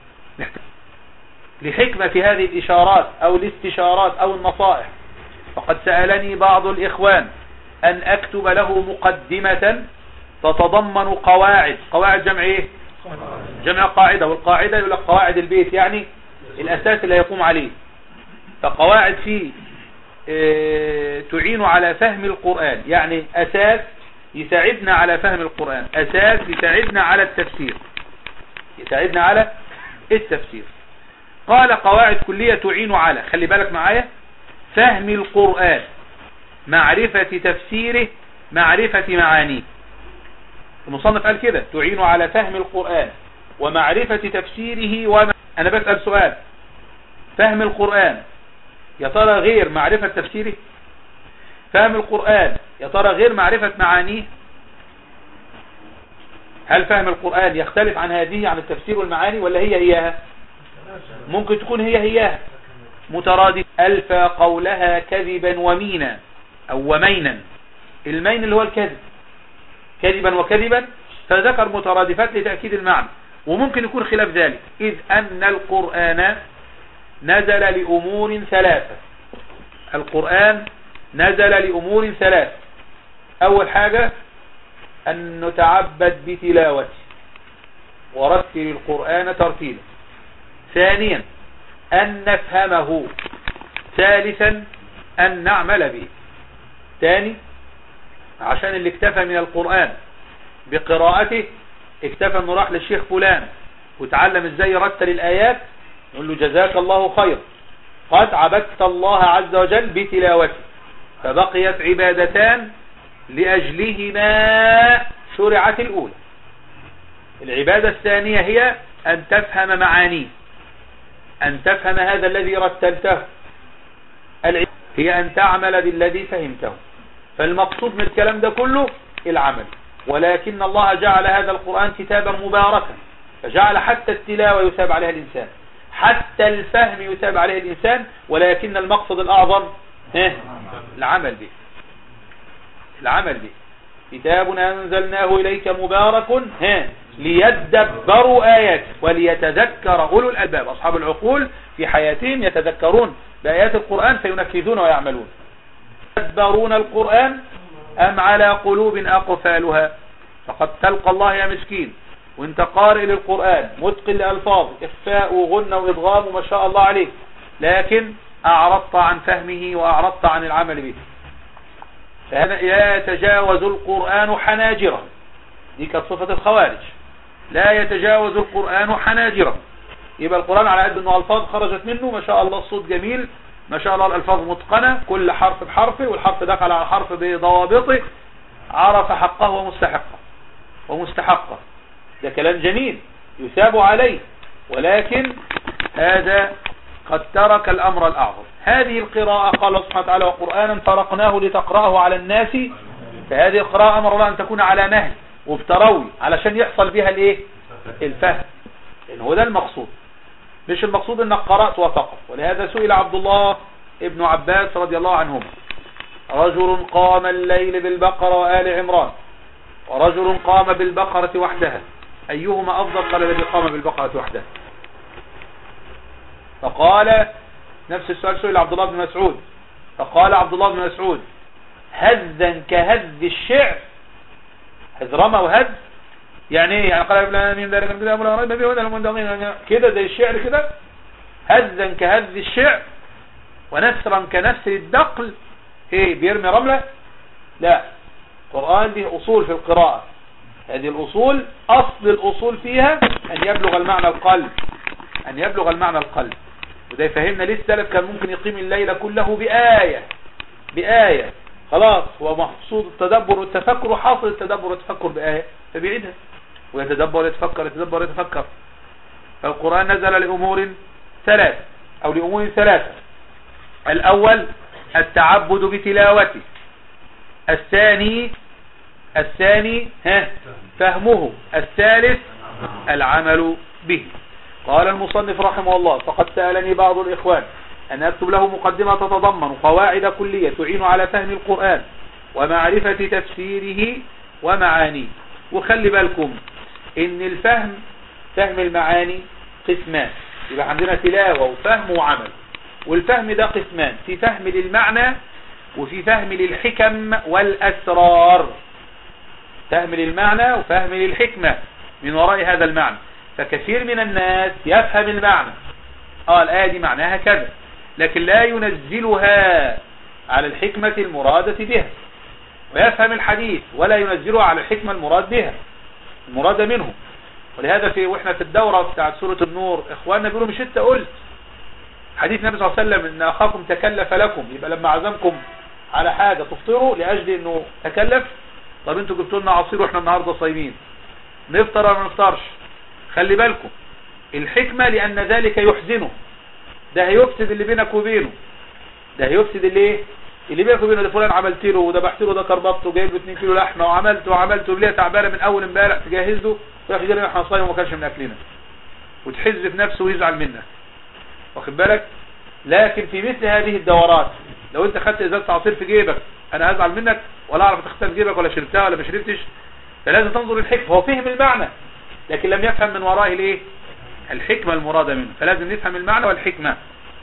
لحكمة في هذه الإشارات أو الاستشارات أو النصائح فقد سألني بعض الإخوان أن أكتب له مقدمة تتضمن قواعد قواعد جمع إيه جمع قاعدة والقاعدة يقول لك قواعد البيت يعني الأساس اللي يقوم عليه فقواعد فيه اه تعين على فهم القرآن يعني أساس يساعدنا على فهم القرآن أساس يساعدنا على التفسير يساعدنا على التفسير قال قواعد كلية تعين على خلي بالك معايا فهم القرآن معرفة تفسيره معرفة معانيه المصنف قال كده تعين على فهم القرآن ومعرفة تفسيره وما أنا بسأل سؤال فهم القرآن يا ترى غير معرفة تفسيره فهم القرآن يا ترى غير معرفة معانيه هل فهم القرآن يختلف عن هذه عن التفسير والمعاني ولا هي هياها ممكن تكون هي هياها مترادف ألفى قولها كذبا ومينا أو ومينا المين اللي هو الكذب كذبا وكذبا فذكر مترادفات لتأكيد المعنى وممكن يكون خلاف ذلك إذ أن القرآن نزل لأمور ثلاثة القرآن نزل لأمور ثلاثة أول حاجة أن نتعبد بتلاوته ورتل القرآن ترتيلا ثانيا أن نفهمه ثالثا أن نعمل به ثاني عشان اللي اكتفى من القرآن بقراءته اكتفى انه راح للشيخ فلان وتعلم ازاي يرتل الآيات نقول له جزاك الله خير قد عبدت الله عز وجل بتلاوته فبقيت عبادتان لأجلهما شرعت الأولى العبادة الثانية هي أن تفهم معانيه أن تفهم هذا الذي رتلته هي أن تعمل بالذي فهمته فالمقصود من الكلام ده كله العمل ولكن الله جعل هذا القرآن كتابا مباركا فجعل حتى التلاوة يثاب عليها الإنسان حتى الفهم يثاب عليه الإنسان ولكن المقصد الأعظم العمل به العمل به كتاب أنزلناه إليك مبارك ها ليدبروا آيات وليتذكر أولو الألباب أصحاب العقول في حياتهم يتذكرون بآيات القرآن فينفذون ويعملون يدبرون القرآن أم على قلوب أقفالها فقد تلقى الله يا مسكين وانت قارئ للقرآن متقن لألفاظ إخفاء وغنى وإضغام ما شاء الله عليك لكن أعرضت عن فهمه وأعرضت عن العمل به فهذا لا يتجاوز القرآن حناجره دي كانت صفة الخوارج لا يتجاوز القرآن حناجره يبقى القرآن على قد انه الفاظ خرجت منه ما شاء الله الصوت جميل ما شاء الله الالفاظ متقنة كل حرف بحرفه والحرف دخل على حرف بضوابطه عرف حقه ومستحقه ومستحقه ده كلام جميل يثاب عليه ولكن هذا قد ترك الأمر الأعظم هذه القراءة قال الله سبحانه وتعالى وقرآنا فرقناه لتقرأه على الناس فهذه القراءة أمر الله أن تكون على مهل وبتروي علشان يحصل بها الايه الفهم لأن هو ده المقصود مش المقصود انك قرأت وفقط ولهذا سئل عبد الله ابن عباس رضي الله عنهما رجل قام الليل بالبقرة وآل عمران ورجل قام بالبقرة وحدها أيهما أفضل قال الذي قام بالبقرة وحدها فقال نفس السؤال سئل عبد الله بن مسعود فقال عبد الله بن مسعود هزا كهز الشعر هزرمة وهز يعني ايه يعني قال ابن امين ذلك من امر ريب به وذل المنتظرين كده زي الشعر كده هزا كهز الشعر ونسرا كنسر الدقل ايه بيرمي رملة لا القرآن له اصول في القراءة هذه الاصول اصل الاصول فيها ان يبلغ المعنى القلب ان يبلغ المعنى القلب وده يفهمنا ليه السلف كان ممكن يقيم الليل كله بآية بآية خلاص هو مقصود التدبر والتفكر وحاصل التدبر والتفكر بآية فبيعيدها ويتدبر ويتفكر يتدبر ويتفكر فالقرآن نزل لأمور ثلاث أو لأمور ثلاثة الأول التعبد بتلاوته الثاني الثاني ها فهمه الثالث العمل به قال المصنف رحمه الله فقد سألني بعض الإخوان أن أكتب له مقدمة تتضمن قواعد كلية تعين على فهم القرآن ومعرفة تفسيره ومعانيه وخلي بالكم ان الفهم فهم المعاني قسمان يبقى عندنا تلاوة وفهم وعمل والفهم ده قسمان في فهم للمعنى وفي فهم للحكم والأسرار فهم للمعنى وفهم للحكمة من وراء هذا المعنى فكثير من الناس يفهم المعنى اه الآية دي معناها كذا لكن لا ينزلها على الحكمة المرادة بها ويفهم الحديث ولا ينزلها على الحكمة المراد بها المراد منه ولهذا في واحنا في الدورة بتاعت سورة النور اخواننا بيقولوا مش انت قلت حديث النبي صلى الله عليه وسلم ان اخاكم تكلف لكم يبقى لما عزمكم على حاجة تفطروا لاجل انه تكلف طب انتوا جبتوا لنا عصير واحنا النهاردة صايمين نفطر ولا ما نفطرش خلي بالكم الحكمة لان ذلك يحزنه ده هيفسد اللي بينك وبينه ده هيفسد اللي ايه اللي بينك وبينه ده فلان عملت له وذبحت له ده كربطته وجايب له 2 كيلو لحمه وعملت وعملت وليه تعبانه من اول امبارح تجهز له وياخد لنا احنا صايم وما كانش من اكلنا وتحز في نفسه ويزعل منك واخد بالك لكن في مثل هذه الدورات لو انت خدت ازازه عصير في جيبك انا هزعل منك ولا اعرف تختار في جيبك ولا شربتها ولا ما شربتش فلازم تنظر الحكمه هو فهم المعنى لكن لم يفهم من ورائه الايه الحكمه المراده منه فلازم نفهم المعنى والحكمه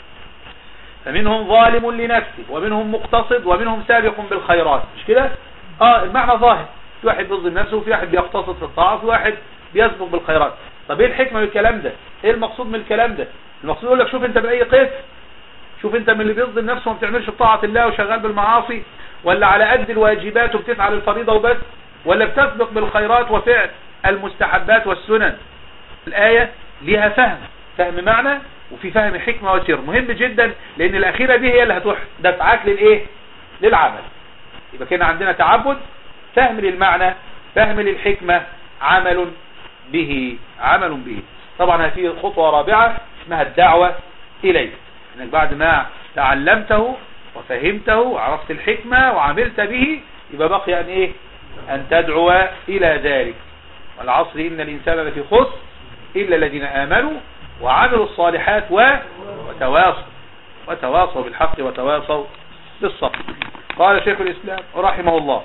فمنهم ظالم لنفسه ومنهم مقتصد ومنهم سابق بالخيرات مش كده اه المعنى ظاهر في واحد بيظلم نفسه وفي واحد بيقتصد في الطاعه وفي واحد بيسبق بالخيرات طب ايه الحكمه من الكلام ده ايه المقصود من الكلام ده المقصود يقول لك شوف انت باي قسم شوف انت من اللي بيظلم نفسه وما بتعملش بطاعه الله وشغال بالمعاصي ولا على قد الواجبات وبتفعل الفريضه وبس ولا بتسبق بالخيرات وفعل المستحبات والسنن الايه ليها فهم فهم معنى وفي فهم حكمة وسر مهم جدا لان الاخيرة دي هي اللي هتروح دفعاك للايه للعمل يبقى كده عندنا تعبد فهم للمعنى فهم للحكمة عمل به عمل به طبعا هذه خطوة رابعة اسمها الدعوة اليه انك بعد ما تعلمته وفهمته وعرفت الحكمة وعملت به يبقى بقي ان ايه ان تدعو الى ذلك والعصر ان الانسان لفي خسر الا الذين امنوا وعملوا الصالحات و... وتواصوا وتواصوا بالحق وتواصوا بالصبر قال شيخ الإسلام رحمه الله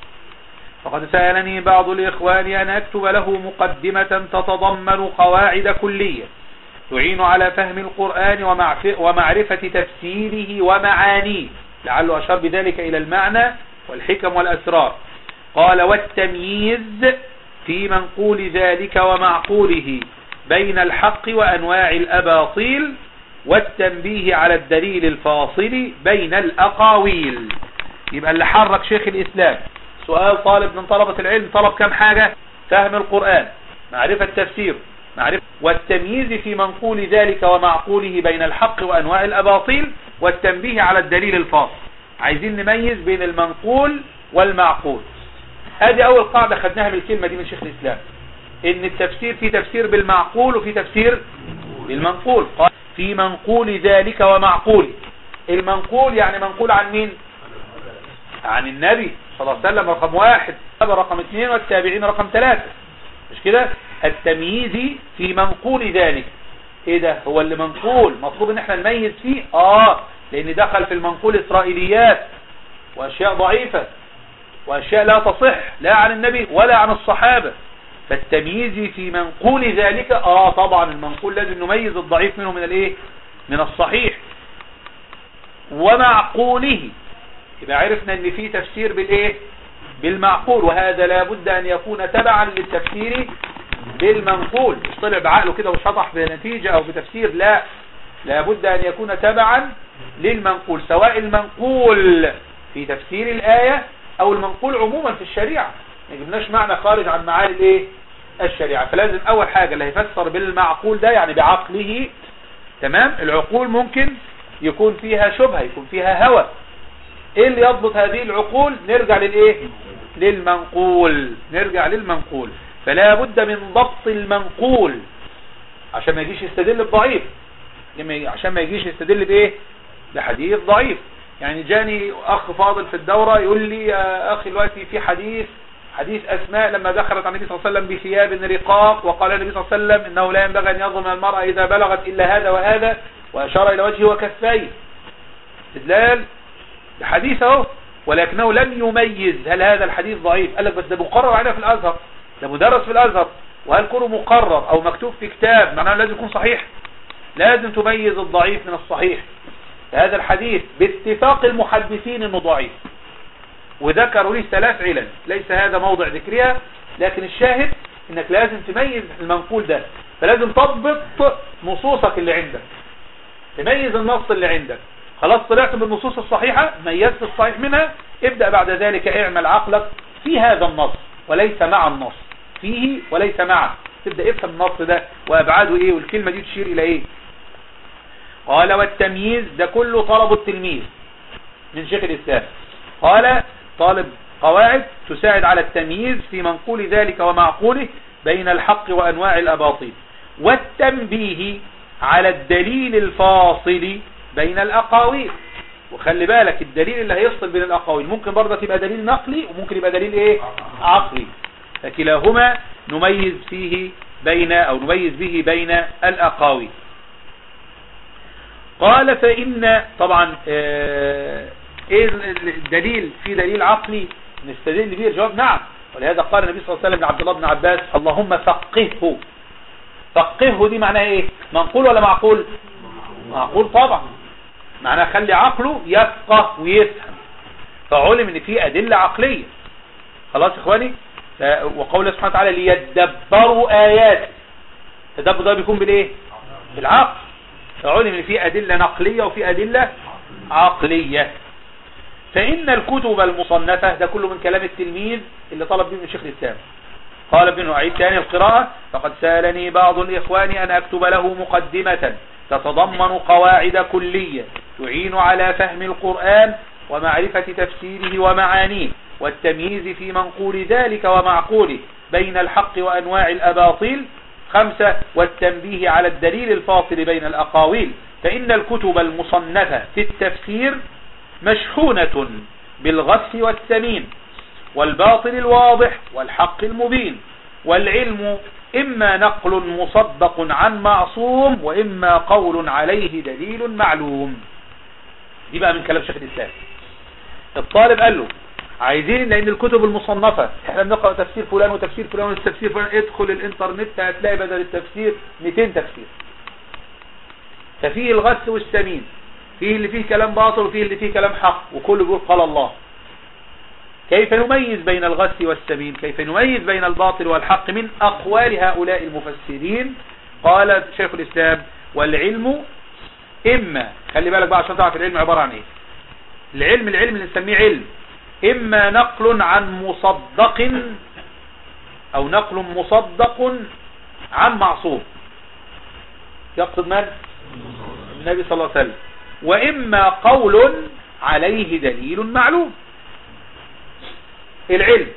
فقد سألني بعض الإخوان أن أكتب له مقدمة تتضمن قواعد كلية تعين على فهم القرآن ومعرفة تفسيره ومعانيه لعله أشار بذلك إلى المعنى والحكم والأسرار قال والتمييز في منقول ذلك ومعقوله بين الحق وأنواع الأباطيل والتنبيه على الدليل الفاصل بين الأقاويل يبقى اللي حرك شيخ الإسلام سؤال طالب من طلبة العلم طلب كم حاجة فهم القرآن معرفة تفسير معرفة والتمييز في منقول ذلك ومعقوله بين الحق وأنواع الأباطيل والتنبيه على الدليل الفاصل عايزين نميز بين المنقول والمعقول هذه أول قاعدة خدناها من الكلمة دي من شيخ الإسلام ان التفسير في تفسير بالمعقول وفي تفسير بالمنقول في منقول ذلك ومعقوله المنقول يعني منقول عن مين عن النبي صلى الله عليه وسلم رقم واحد رقم اثنين والتابعين رقم ثلاثة مش كده التمييز في منقول ذلك ايه ده هو اللي منقول مطلوب ان احنا نميز فيه اه لان دخل في المنقول اسرائيليات واشياء ضعيفة واشياء لا تصح لا عن النبي ولا عن الصحابة فالتمييز في منقول ذلك اه طبعا المنقول لازم نميز الضعيف منه من الايه من الصحيح ومعقوله يبقى عرفنا ان في تفسير بالايه بالمعقول وهذا لابد ان يكون تبعا للتفسير بالمنقول مش طلع بعقله كده وشطح بنتيجة او بتفسير لا لابد ان يكون تبعا للمنقول سواء المنقول في تفسير الآية او المنقول عموما في الشريعة ما جبناش معنى خارج عن معاني الايه الشريعة فلازم اول حاجة اللي هيفسر بالمعقول ده يعني بعقله تمام العقول ممكن يكون فيها شبهة يكون فيها هوى ايه اللي يضبط هذه العقول نرجع للايه للمنقول نرجع للمنقول فلا بد من ضبط المنقول عشان ما يجيش يستدل بضعيف عشان ما يجيش يستدل بايه بحديث ضعيف يعني جاني اخ فاضل في الدورة يقول لي يا اخي دلوقتي في حديث حديث اسماء لما دخلت على النبي صلى الله عليه وسلم بثياب رقاق وقال النبي صلى الله عليه وسلم انه لا ينبغي ان يظلم المرأة اذا بلغت الا هذا وهذا واشار الى وجهه وكفيه استدلال بحديث اهو ولكنه لم يميز هل هذا الحديث ضعيف قال لك بس ده مقرر علينا في الازهر ده مدرس في الازهر وهل كونه مقرر او مكتوب في كتاب معناه لازم يكون صحيح لازم تميز الضعيف من الصحيح هذا الحديث باتفاق المحدثين انه ضعيف وذكروا لي ثلاث علل ليس هذا موضع ذكرها لكن الشاهد انك لازم تميز المنقول ده فلازم تضبط نصوصك اللي عندك تميز النص اللي عندك خلاص طلعت بالنصوص الصحيحة ميزت الصحيح منها ابدأ بعد ذلك اعمل عقلك في هذا النص وليس مع النص فيه وليس معه تبدأ افهم النص ده وابعاده ايه والكلمة دي تشير الى ايه قال والتمييز ده كله طلب التلميذ من شيخ الإسلام قال طالب قواعد تساعد على التمييز في منقول ذلك ومعقوله بين الحق وأنواع الأباطيل والتنبيه على الدليل الفاصل بين الأقاويل وخلي بالك الدليل اللي هيفصل بين الأقاويل ممكن برضه تبقى دليل نقلي وممكن يبقى دليل ايه عقلي فكلاهما نميز فيه بين أو نميز به بين الأقاويل قال فإن طبعا آه ايه الدليل في دليل عقلي نستدل به الجواب نعم ولهذا قال النبي صلى الله عليه وسلم لعبد الله بن عباس اللهم فقهه فقهه دي معناها ايه منقول ولا معقول معقول طبعا معناها خلي عقله يفقه ويفهم فعلم ان في ادلة عقلية خلاص يا اخواني وقوله سبحانه وتعالى ليدبروا ايات التدبر ده بيكون بالايه بالعقل فعلم ان في ادلة نقلية وفي ادلة عقلية فإن الكتب المصنفة ده كله من كلام التلميذ اللي طلب به من شيخ الإسلام قال ابن أعيد ثاني القراءة فقد سالني بعض الإخوان أن أكتب له مقدمة تتضمن قواعد كلية تعين على فهم القرآن ومعرفة تفسيره ومعانيه والتمييز في منقول ذلك ومعقوله بين الحق وأنواع الأباطيل خمسة والتنبيه على الدليل الفاصل بين الأقاويل فإن الكتب المصنفة في التفسير مشحونة بالغث والسمين والباطل الواضح والحق المبين والعلم إما نقل مصدق عن معصوم وإما قول عليه دليل معلوم دي بقى من كلام شيخ الإسلام الطالب قال له عايزين لأن الكتب المصنفة احنا بنقرأ تفسير فلان وتفسير فلان وتفسير فلان ادخل الانترنت هتلاقي بدل التفسير 200 تفسير ففيه الغث والسمين فيه اللي فيه كلام باطل وفيه اللي فيه كلام حق وكله بيقول قال الله كيف نميز بين الغث والسمين كيف نميز بين الباطل والحق من أقوال هؤلاء المفسرين قال شيخ الإسلام والعلم إما خلي بالك بقى عشان تعرف العلم عبارة عن إيه العلم العلم اللي نسميه علم إما نقل عن مصدق أو نقل مصدق عن معصوم يقصد من النبي صلى الله عليه وسلم وإما قول عليه دليل معلوم العلم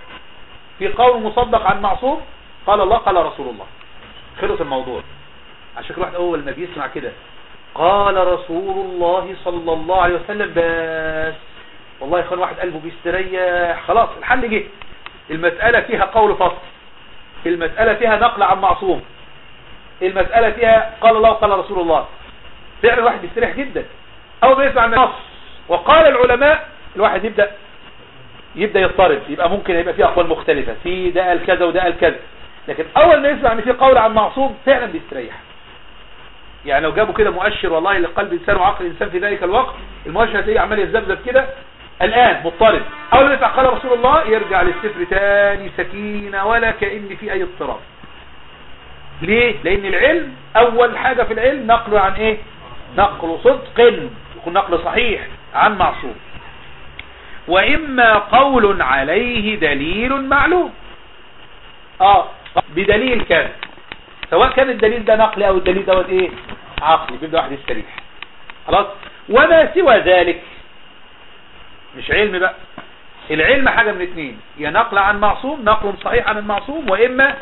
في قول مصدق عن معصوم قال الله قال رسول الله خلص الموضوع عشان كل واحد اول ما بيسمع كده قال رسول الله صلى الله عليه وسلم بس والله يا اخوان واحد قلبه بيستريح خلاص الحل جه المسألة فيها قول فصل المسألة فيها نقل عن معصوم المسألة فيها قال الله وقال رسول الله فعلا الواحد بيستريح جدا اول ما يسمع النص وقال العلماء الواحد يبدأ يبدأ يضطرب يبقى ممكن يبقى فيه اقوال مختلفة في ده قال كذا وده قال كذا لكن اول ما يسمع ان في قول عن معصوم فعلا بيستريح يعني لو جابوا كده مؤشر والله لقلب انسان وعقل انسان في ذلك الوقت المؤشر هتلاقيه عمال يذبذب كده الان مضطرب اول ما يسمع قال رسول الله يرجع للصفر تاني سكينة ولا كأن في اي اضطراب ليه لان العلم اول حاجة في العلم نقله عن ايه نقل صدق يكون نقل صحيح عن معصوم واما قول عليه دليل معلوم اه بدليل كان سواء كان الدليل ده نقلي او الدليل دوت ايه عقلي بيبدا واحد يستريح خلاص وما سوى ذلك مش علم بقى العلم حاجة من اتنين يا نقل عن معصوم نقل صحيح عن المعصوم واما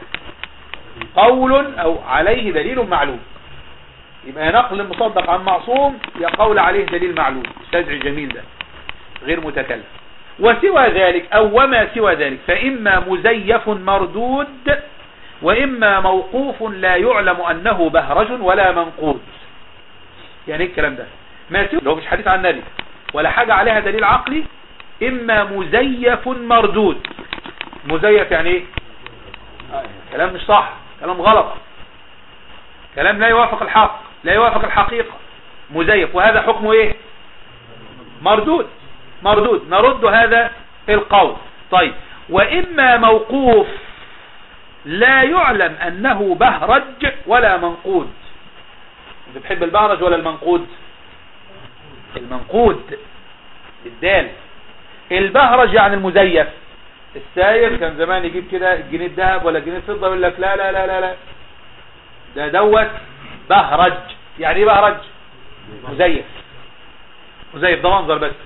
قول او عليه دليل معلوم يبقى يا نقل مصدق عن معصوم يا قول عليه دليل معلوم استدعي جميل ده غير متكلم وسوى ذلك او وما سوى ذلك فاما مزيف مردود واما موقوف لا يعلم انه بهرج ولا منقود يعني ايه الكلام ده ما سوى لو مش حديث عن النبي ولا حاجة عليها دليل عقلي اما مزيف مردود مزيف يعني ايه آه كلام مش صح كلام غلط كلام لا يوافق الحق لا يوافق الحقيقة مزيف وهذا حكمه ايه مردود مردود نرد هذا القول طيب واما موقوف لا يعلم انه بهرج ولا منقود انت بتحب البهرج ولا المنقود المنقود الدال البهرج يعني المزيف الساير كان زمان يجيب كده الجنيه الذهب ولا الجنيه الفضه يقول لك لا لا لا لا لا ده دوت بهرج يعني ايه بهرج مزيف مزيف ده منظر بس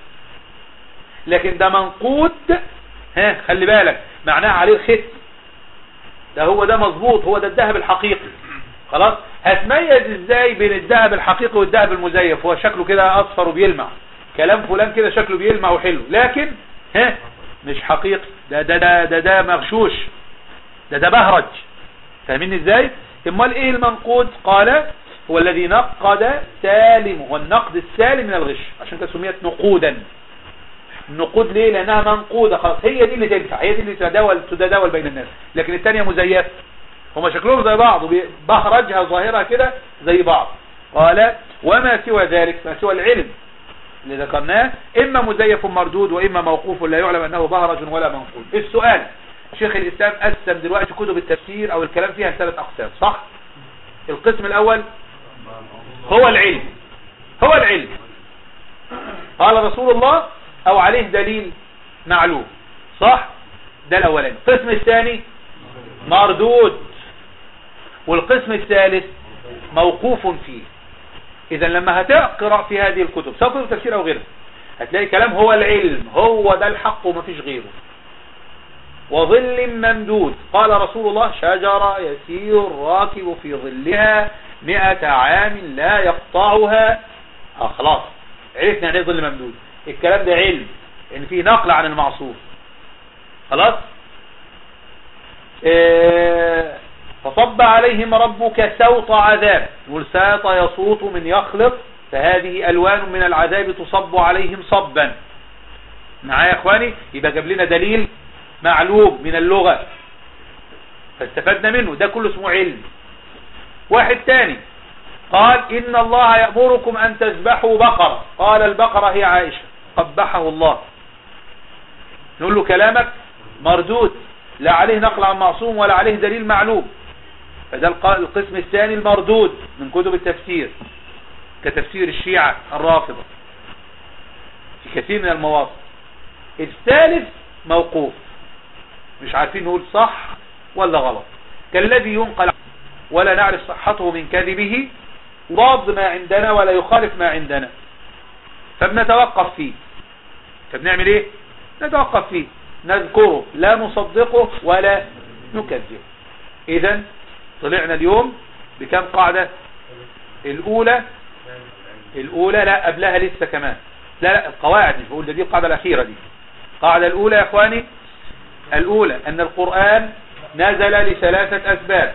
لكن ده منقود ها خلي بالك معناها عليه ختم ده هو ده مظبوط هو ده الذهب الحقيقي خلاص هتميز ازاي بين الذهب الحقيقي والذهب المزيف هو شكله كده اصفر وبيلمع كلام فلان كده شكله بيلمع وحلو لكن ها مش حقيقي ده ده ده ده, ده مغشوش ده ده بهرج فاهمين ازاي امال ايه المنقود قال هو الذي نقد سالم هو النقد السالم من الغش عشان كده سميت نقودا النقود ليه لانها منقودة خلاص هي دي اللي تنفع هي دي اللي تتداول تتداول بين الناس لكن الثانيه مزيفه هما شكلهم زي بعض وبهرجها ظاهرها كده زي بعض قال وما سوى ذلك ما سوى العلم اللي ذكرناه اما مزيف مردود واما موقوف لا يعلم انه بهرج ولا منقول السؤال شيخ الاسلام قسم دلوقتي كتب التفسير او الكلام فيها ثلاث اقسام صح القسم الاول هو العلم هو العلم قال رسول الله او عليه دليل معلوم صح ده الاولاني القسم الثاني مردود والقسم الثالث موقوف فيه اذا لما هتقرأ في هذه الكتب سواء كتب تفسير او غيرها هتلاقي كلام هو العلم هو ده الحق ومفيش غيره وظل ممدود قال رسول الله شجرة يسير الراكب في ظلها مئة عام لا يقطعها آه خلاص عرفنا يعني ايه ظل ممدود الكلام ده علم ان في نقل عن المعصوم خلاص إيه فصب عليهم ربك سوط عذاب والساط يصوت من يخلط فهذه ألوان من العذاب تصب عليهم صبا معايا يا اخواني يبقى جاب لنا دليل معلوم من اللغة فاستفدنا منه ده كله اسمه علم واحد تاني قال إن الله يأمركم أن تذبحوا بقرة قال البقرة هي عائشة قبحه الله نقول له كلامك مردود لا عليه نقل عن معصوم ولا عليه دليل معلوم فده القسم الثاني المردود من كتب التفسير كتفسير الشيعة الرافضة في كثير من المواضع الثالث موقوف مش عارفين نقول صح ولا غلط كالذي ينقل ولا نعرف صحته من كذبه ضاد ما عندنا ولا يخالف ما عندنا فبنتوقف فيه فبنعمل ايه نتوقف فيه نذكره لا نصدقه ولا نكذبه اذا طلعنا اليوم بكم قاعدة الأولى الأولى لا قبلها لسه كمان لا لا القواعد مش بقول ده دي القاعدة الأخيرة دي القاعدة الأولى يا إخواني الأولى أن القرآن نزل لثلاثة أسباب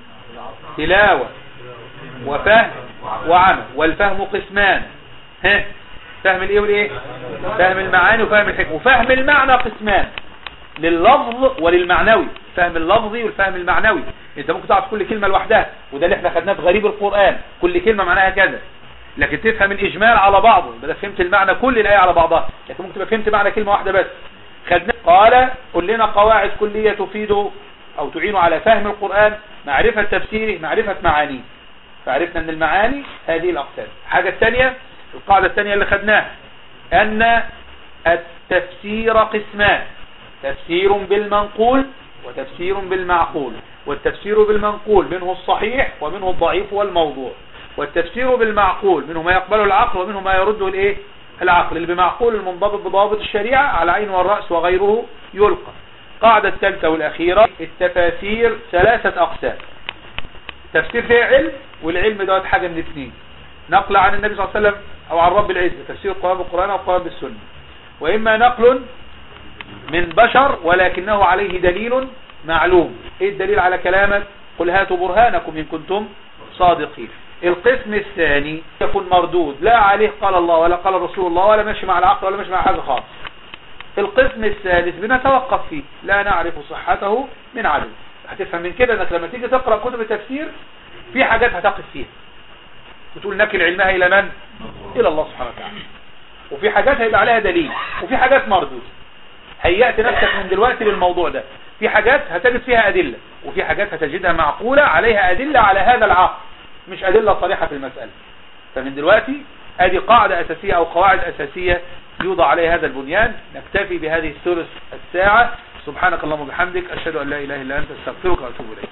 تلاوة وفهم وعمل والفهم قسمان ها فهم الايه والايه فهم المعاني وفهم الحكم وفهم المعنى قسمان لللفظ وللمعنوي فهم اللفظي والفهم المعنوي انت ممكن تعرف كل كلمة لوحدها وده اللي احنا خدناه في غريب القرآن كل كلمة معناها كذا لكن تفهم الإجمال على بعضه يبقى ده فهمت المعنى كل الآية على بعضها لكن ممكن تبقى فهمت معنى كلمة واحدة بس خدنا قال قل لنا قواعد كلية تفيد أو تعين على فهم القرآن معرفة تفسيره معرفة معانيه فعرفنا أن المعاني هذه الأقسام الحاجة الثانية القاعدة الثانية اللي خدناها أن التفسير قسمان تفسير بالمنقول وتفسير بالمعقول والتفسير بالمنقول منه الصحيح ومنه الضعيف والموضوع والتفسير بالمعقول منه ما يقبله العقل ومنه ما يرده الايه العقل اللي بمعقول المنضبط بضوابط الشريعة على عين والرأس وغيره يلقى قاعدة الثالثة والأخيرة التفاسير ثلاثة أقسام تفسير فيه علم والعلم دوت حاجة من اثنين نقل عن النبي صلى الله عليه وسلم أو عن رب العزة تفسير القرآن بالقرآن أو القرآن بالسنة وإما نقل من بشر ولكنه عليه دليل معلوم ايه الدليل على كلامك قل هاتوا برهانكم إن كنتم صادقين القسم الثاني يكون مردود لا عليه قال الله ولا قال رسول الله ولا ماشي مع العقل ولا ماشي مع حاجة خالص القسم الثالث بنتوقف فيه لا نعرف صحته من عدم هتفهم من كده انك لما تيجي تقرأ كتب التفسير في حاجات هتقف فيها وتقول نكل علمها الى من الى الله سبحانه وتعالى وفي حاجات هيبقى عليها دليل وفي حاجات مردود هيأت نفسك من دلوقتي للموضوع ده في حاجات هتجد فيها أدلة وفي حاجات هتجدها معقولة عليها أدلة على هذا العقل مش أدلة صريحة في المسألة فمن دلوقتي ادي قاعدة أساسية أو قواعد أساسية يوضع عليها هذا البنيان نكتفي بهذه الثلث الساعة سبحانك اللهم وبحمدك أشهد أن لا إله إلا أنت استغفرك وأتوب إليك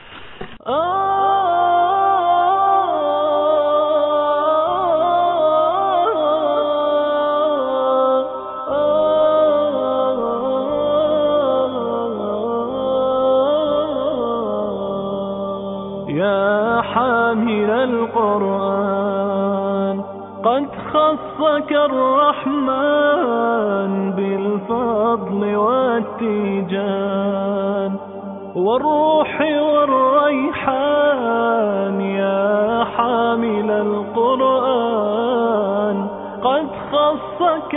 يا حامل القرآن قد خصك الرحمن بالفضل والتيجان والروح والريحان يا حامل القرآن قد خصك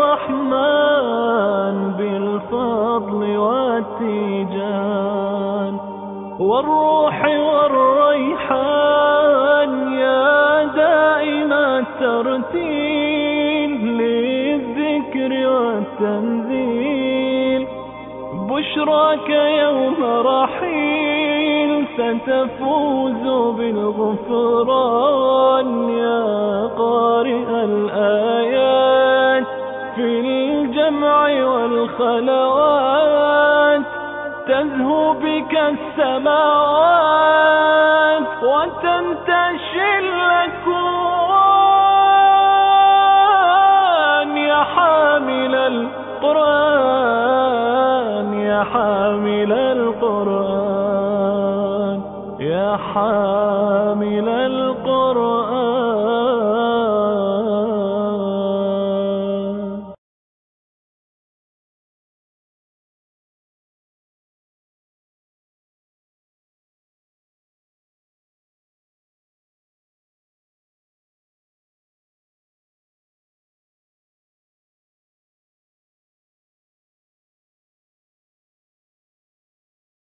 الرحمن بالفضل والتيجان والروح والريحان يا دائم الترتيل للذكر والتنزيل بشراك يوم رحيل ستفوز بالغفران يا قارئ الآيات في الجمع والخلوات تزهو بك السماوات وتنتشي الأكوان يا حامل القرآن يا حامل القرآن يا حامل